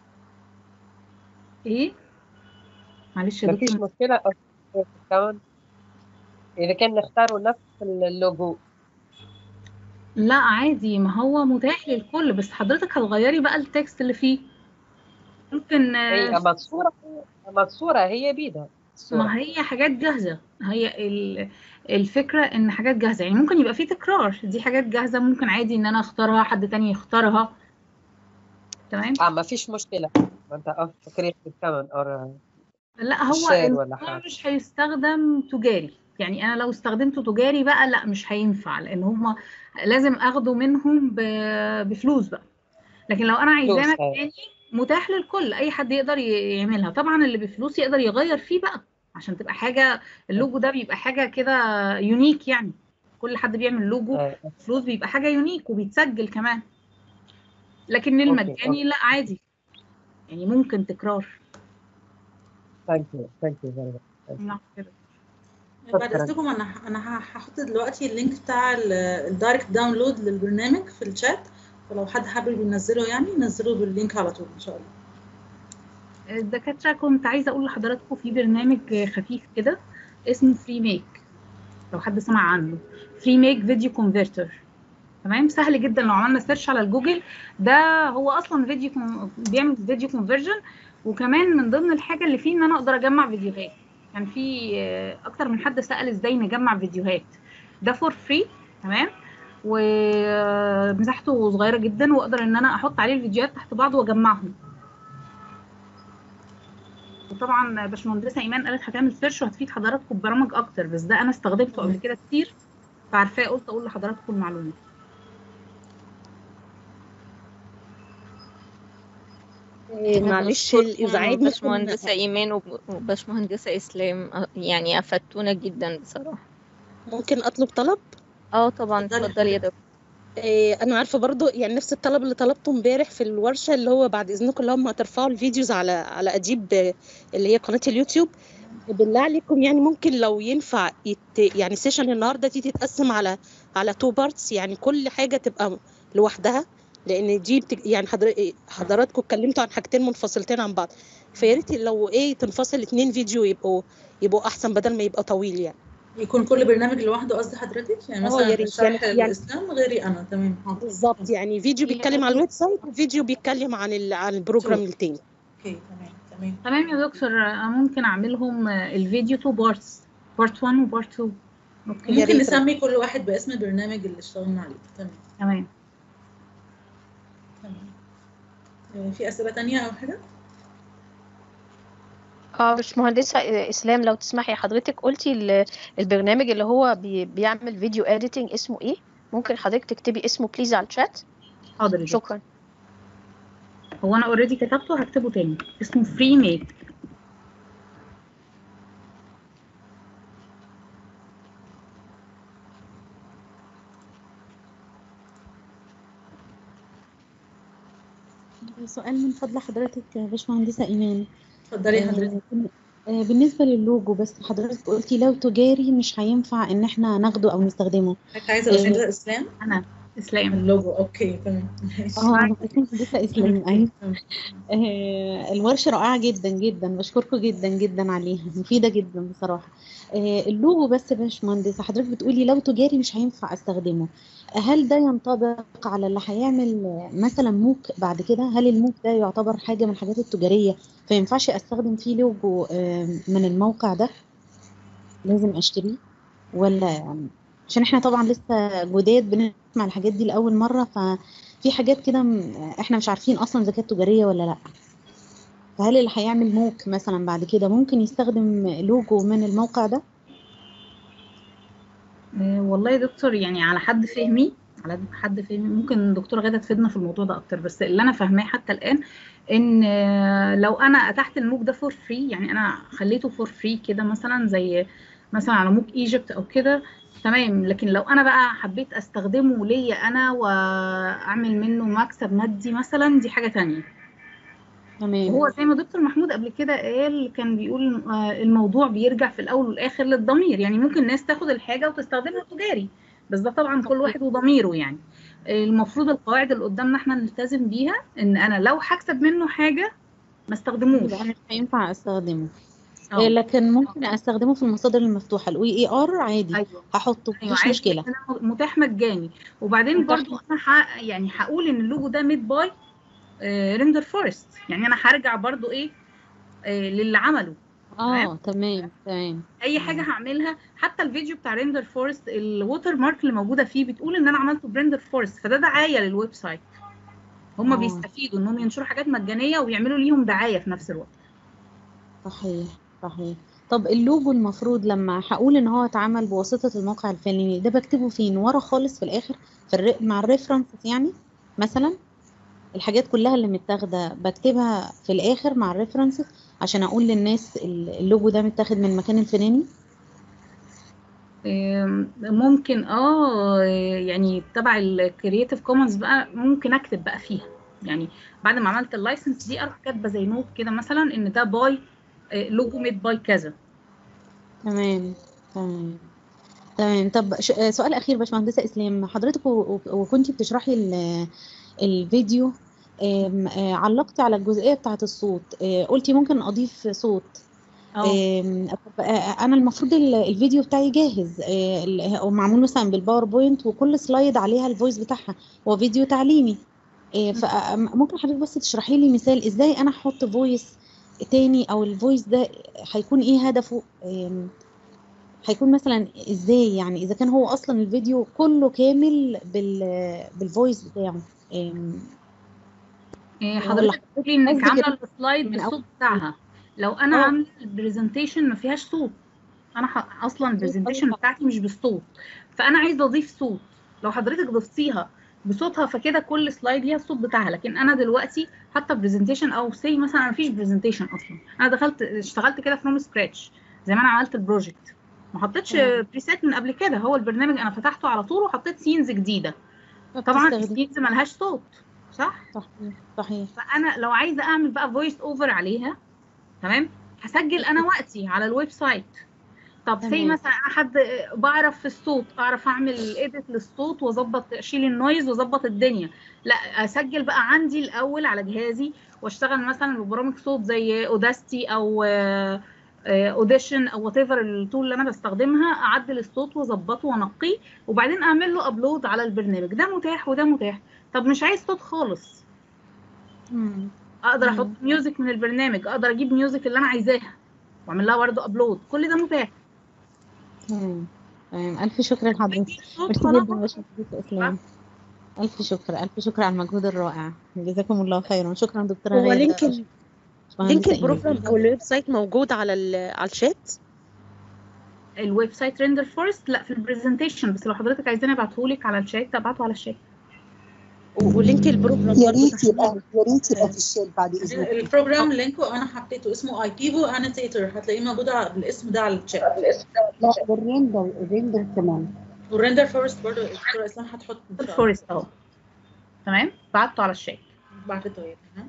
I: ايه معلش يا
M: ما فيش
I: دكتور
M: مشكله او كريتيف كمان اذا كان نختاروا نفس اللوجو
B: لا عادي ما هو متاح للكل بس حضرتك هتغيري بقى التكست اللي فيه ممكن
M: هي اما الصوره اما الصوره هي بيدها الصورة.
B: ما هي حاجات جاهزة هي ال- الفكرة ان حاجات جاهزة يعني ممكن يبقى فيه تكرار دي حاجات جاهزة ممكن عادي ان انا اختارها حد تاني يختارها تمام
M: اه ما فيش مشكله ما انت اوف كريتيف كمان اور
B: لا هو
M: شير ولا
B: الموضوع
M: حاجه
B: مش هيستخدم تجاري يعني انا لو استخدمته تجاري بقى لا مش هينفع لان هما لازم اخده منهم ب- بفلوس بقى لكن لو انا عايزاه
M: فلوس اه
B: مجاني متاح للكل اي حد يقدر ي- يعملها طبعا اللي بفلوس يقدر يغير فيه بقى عشان تبقى حاجه اللوجو ده بيبقى حاجه كده يونيك يعني كل حد بيعمل لوجو
M: آه،
B: فلوس بيبقى حاجه يونيك وبيتسجل كمان لكن المجاني لا عادي يعني ممكن تكرار
M: ثانك يو ثانك يو فيري
B: نعم كده
I: بعد
M: شكراً.
I: اذنكم انا انا هحط دلوقتي اللينك بتاع ال- الدايركت داونلود للبرنامج في الشات فلو حد حابب ينزله يعني ينزله باللينك على طول ان شاء الله
B: الدكاترة كنت عايزة أقول لحضراتكم في برنامج خفيف كده اسمه فري ميك لو حد سمع عنه فري ميك فيديو كونفرتر تمام سهل جدا لو عملنا سيرش على الجوجل ده هو اصلا فيديو كون- بيعمل فيديو كونفرجن وكمان من ضمن الحاجه اللي فيه ان انا اقدر اجمع فيديوهات كان في آه، اكتر من حد سال ازاي نجمع فيديوهات ده فور فري تمام ومساحته صغيره جدا واقدر ان انا احط عليه الفيديوهات تحت بعض واجمعهم وطبعا باشمهندسه ايمان قالت هتعمل سيرش وهتفيد حضراتكم ببرامج اكتر بس ده انا استخدمته قبل كده كتير فعارفاه قلت اقول لحضراتكم المعلومه
H: إيه، معلش الازعاج ممكن
A: باشمهندسة إيمان وب- وباشمهندسة إسلام أ- يعني أفدتونا جدا بصراحة
H: ممكن اطلب طلب
A: اه طبعا اتفضلي يا دكتور
H: إيه، انا عارفه برضو يعني نفس الطلب اللي طلبته امبارح في الورشه اللي هو بعد اذنكم اللي هم هترفعوا الفيديوز على على اديب آه، اللي هي قناه اليوتيوب بالله عليكم يعني ممكن لو ينفع يت يعني سيشن النهارده دي تتقسم على على تو بارتس يعني كل حاجه تبقى لوحدها لان دي بت... يعني حضر... حضراتكم اتكلمتوا عن حاجتين منفصلتين عن بعض فيا ريت لو ايه تنفصل اتنين فيديو يبقوا يبقوا احسن بدل ما يبقى طويل يعني
I: يكون كل برنامج لوحده قصد حضرتك يعني
H: اه
I: مثلا
H: يا ريت
I: الشرح
H: يعني يعني
I: الاسلام غيري انا تمام حاضر
H: بالظبط يعني فيديو بيتكلم عن الويب سايت وفيديو بيتكلم عن ال... عن البروجرام التاني
I: اوكي تمام تمام
B: تمام يا دكتور أنا ممكن اعملهم آه، الفيديو تو بارتس بارت 1 وبارت 2 اوكي
I: ممكن نسمي كل واحد باسم البرنامج اللي اشتغلنا عليه تمام
B: تمام
I: آه، في اسئله تانية او حاجه
N: اه باشمهندسة اسلام لو تسمحي حضرتك قلتي ال- البرنامج اللي هو بي بيعمل فيديو اديتنج اسمه ايه ممكن حضرتك تكتبي اسمه بليز على الشات
B: حاضر يا دكتور.
N: شكرا
B: هو انا اوريدي كتبته هكتبه تاني اسمه فري ميك
K: سؤال من فضل حضرتك يا باشمهندسة إيمان
I: اتفضلي يا
K: آه،
I: حضرتك
K: آه، بالنسبة للوجو بس حضرتك قلتي لو تجاري مش هينفع إن احنا ناخده أو نستخدمه
I: حضرتك عايزه
K: آه،
I: باشمهندسه اسلام
B: انا اسلام
I: اللوجو اوكي تمام
K: اه باشمهندسة إسلام أيوة آه، الورشة رائعة جدا جدا بشكركم جدا جدا عليها مفيدة جدا بصراحة آه، اللوجو بس يا باشمهندسة حضرتك بتقولي لو تجاري مش هينفع استخدمه هل ده ينطبق على اللي هيعمل آه، مثلا موك بعد كده هل الموك ده يعتبر حاجة من الحاجات التجارية فينفعش استخدم فيه لوجو آه، من الموقع ده لازم اشتريه ولا عشان احنا طبعا لسه جداد بنسمع الحاجات دي لأول مرة ففي حاجات كده م- احنا مش عارفين اصلا اذا كانت تجارية ولا لا فهل اللي هيعمل موك مثلا بعد كده ممكن يستخدم لوجو من الموقع ده
B: آه، والله يا دكتور يعني على حد فهمي على حد فهمي ممكن دكتور غادة تفيدنا في الموضوع ده اكتر بس اللي انا فاهماه حتى الان ان آه، لو انا اتحت الموك ده فور فري يعني انا خليته فور فري كده مثلا زي مثلا على موك ايجيبت او كده تمام لكن لو انا بقى حبيت استخدمه ليا انا واعمل منه مكسب مادي مثلا دي حاجة تانية
K: تمام
B: هو زي ما دكتور محمود قبل كده قال كان بيقول آه، الموضوع بيرجع في الاول والاخر للضمير يعني ممكن ناس تاخد الحاجه وتستخدمها تجاري بس ده طبعا كل واحد وضميره يعني المفروض القواعد اللي قدامنا احنا نلتزم بيها ان انا لو هكسب منه حاجه ما استخدموش
K: يبقى مش هينفع استخدمه
B: اه.
K: إيه، لكن ممكن استخدمه في المصادر المفتوحة الاي اي ار عادي
B: ايوه
K: هحطه
B: ايوه
K: مفيش
B: عادي
K: مشكلة
B: إن أنا متاح مجاني وبعدين
K: متاح
B: برضو انا ح... يعني هقول ان اللوجو ده ميد باي ريندر فورست يعني انا هرجع برضو ايه آه، للي عمله
K: اه تمام تمام
B: اي حاجه هعملها حتى الفيديو بتاع ريندر فورست الووتر مارك اللي موجوده فيه بتقول ان انا عملته بريندر فورست فده دعايه للويب سايت هم
K: آه.
B: بيستفيدوا انهم ينشروا حاجات مجانيه ويعملوا ليهم دعايه في نفس الوقت
K: صحيح صحيح طب اللوجو المفروض لما هقول ان هو اتعمل بواسطة الموقع الفلاني ده بكتبه فين ورا خالص في الاخر في الر... مع الريفرنسز يعني مثلا الحاجات كلها اللي متاخدة بكتبها في الاخر مع الريفرنسز عشان اقول للناس ال- اللوجو ده متاخد من المكان الفلاني
B: آم، ممكن اه يعني تبع الكرييتيف كومنز بقى ممكن اكتب بقى فيها يعني بعد ما عملت اللايسنس دي اروح كاتبه زي نوت كده مثلا ان ده باي لوجو ميد باي كذا
K: تمام تمام تمام طب ش- آه، سؤال اخير باشمهندسه اسلام حضرتك و- و- وكنتي بتشرحي ال- الفيديو آم، آه، علقتي على الجزئيه بتاعه الصوت آه، قلتي ممكن اضيف صوت
B: اه
K: آم، طب آه، انا المفروض ال- الفيديو بتاعي جاهز آه، ال- هو معمول مثلا بالباوربوينت وكل سلايد عليها الفويس بتاعها هو فيديو تعليمي فممكن حضرتك بس تشرحي لي مثال ازاي انا احط فويس تاني او الفويس ده هيكون ايه هدفه آم، هيكون مثلا ازاي يعني اذا كان هو اصلا الفيديو كله كامل بال بالفويس بتاعه آم،
B: إيه،
K: ولا
B: حضرتك بتقولي انك
K: قصدك
B: عامله
K: إن-
B: السلايد
K: من
B: بالصوت
K: اول
B: بتاعها لو انا
K: اه
B: عامله البرزنتيشن ما فيهاش صوت انا ح... اصلا البرزنتيشن بتاعتي مش بالصوت فانا عايزه اضيف صوت لو حضرتك ضفتيها بصوتها فكده كل سلايد ليها الصوت بتاعها لكن انا دلوقتي حاطه برزنتيشن او سي مثلا انا مفيش برزنتيشن اصلا انا دخلت اشتغلت كده فروم سكراتش زي ما انا عملت البروجكت ما حطيتش
K: تمام
B: بريسيت من قبل كده هو البرنامج انا فتحته على طول وحطيت سينز جديده طبعا
K: فبتستخدم
B: السينز ملهاش صوت صح
K: صحيح صحيح
B: فانا لو عايزه اعمل بقى فويس اوفر عليها تمام هسجل انا وقتي على الويب سايت طب سي
K: تمام
B: مثلا انا حد بعرف في الصوت اعرف اعمل ايديت للصوت واظبط اشيل النويز واظبط الدنيا لا اسجل بقى عندي الاول على جهازي واشتغل مثلا ببرامج صوت زي اوداستي او اوديشن او وات ايفر التول اللي انا بستخدمها اعدل الصوت واظبطه وانقيه وبعدين اعمل له ابلود على البرنامج ده متاح وده متاح طب مش عايز صوت خالص
K: مم.
B: اقدر احط
K: مم.
B: ميوزك من البرنامج اقدر اجيب ميوزك اللي انا عايزاها واعمل لها برضه ابلود كل ده متاح
K: تمام تمام ألف شكر لحضرتك
B: صوت
K: ميرسي
B: خلاص
K: جدا يا باشمهندسة إسلام ألف شكر ألف شكر على المجهود الرائع جزاكم الله خيرا شكرا دكتورة
H: هو
K: غادة
H: لينك ال... لينك
K: باشمهندسة إيمان
H: البروجرام او الويب سايت موجود على ال... على الشات
B: الويب سايت ريندر فورست لا في البرزنتيشن بس لو حضرتك عايزاني ابعتهولك على الشات ابعته على الشات
H: و- ولينك البروجرام
E: يا
H: برضه
E: ريت
H: تحت
E: يبقى يا ريت يبقى في الشات بعد اذنك
I: البروجرام لينكو انا حطيته اسمه ايكيفو انوتيتور هتلاقيه موجود على بالاسم ده على الشات
E: لا الريندر الريندر كمان
I: والريندر فورست برضه الدكتوره اسلام هتحط ان شاء الله
B: فورست اهو تمام بعته على الشات
I: بعتته اهي تمام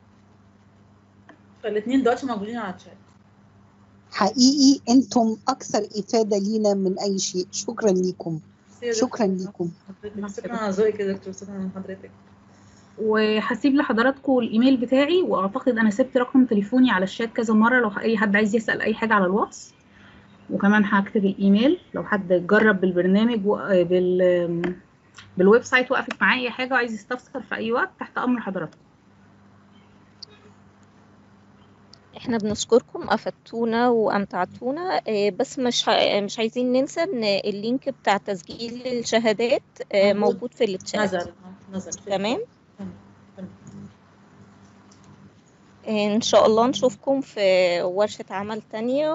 I: فالاثنين دلوقتي موجودين على الشات
E: حقيقي انتم اكثر افاده لينا من اي شيء شكرا ليكم
I: ميرسي يا
E: شكرا
I: دكتور
E: ليكم
I: حضرتك شكرا على ذوقك يا دكتور شكرا على حضرتك
B: وهسيب لحضراتكم الايميل بتاعي واعتقد انا سبت رقم تليفوني على الشات كذا مره لو اي حد عايز يسال اي حاجه على الواتس وكمان هكتب الايميل لو حد جرب بالبرنامج و... بال بالويب سايت وقفت معاه اي حاجه وعايز يستفسر في اي وقت تحت امر حضراتكم
A: احنا بنشكركم افدتونا وامتعتونا آه، بس مش ه- مش عايزين ننسى ان اللينك بتاع تسجيل الشهادات آه،
I: موجود
A: موجود في التشات
I: نزل نزل في
A: تمام
I: تمام تمام
A: ان شاء الله نشوفكم في ورشة عمل تانية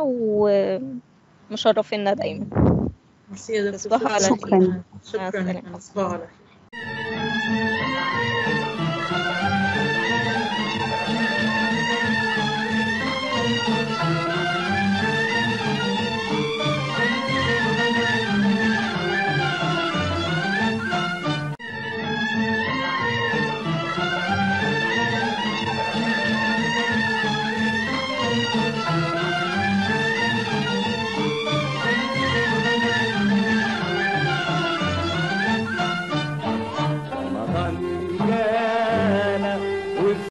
A: ومشرفينا دايما
I: ميرسي يا دكتور
A: تصبحوا على
I: شكرا
A: خير
E: شكرا
A: مع
I: شكرا
A: السلامة
I: تصبحوا على خير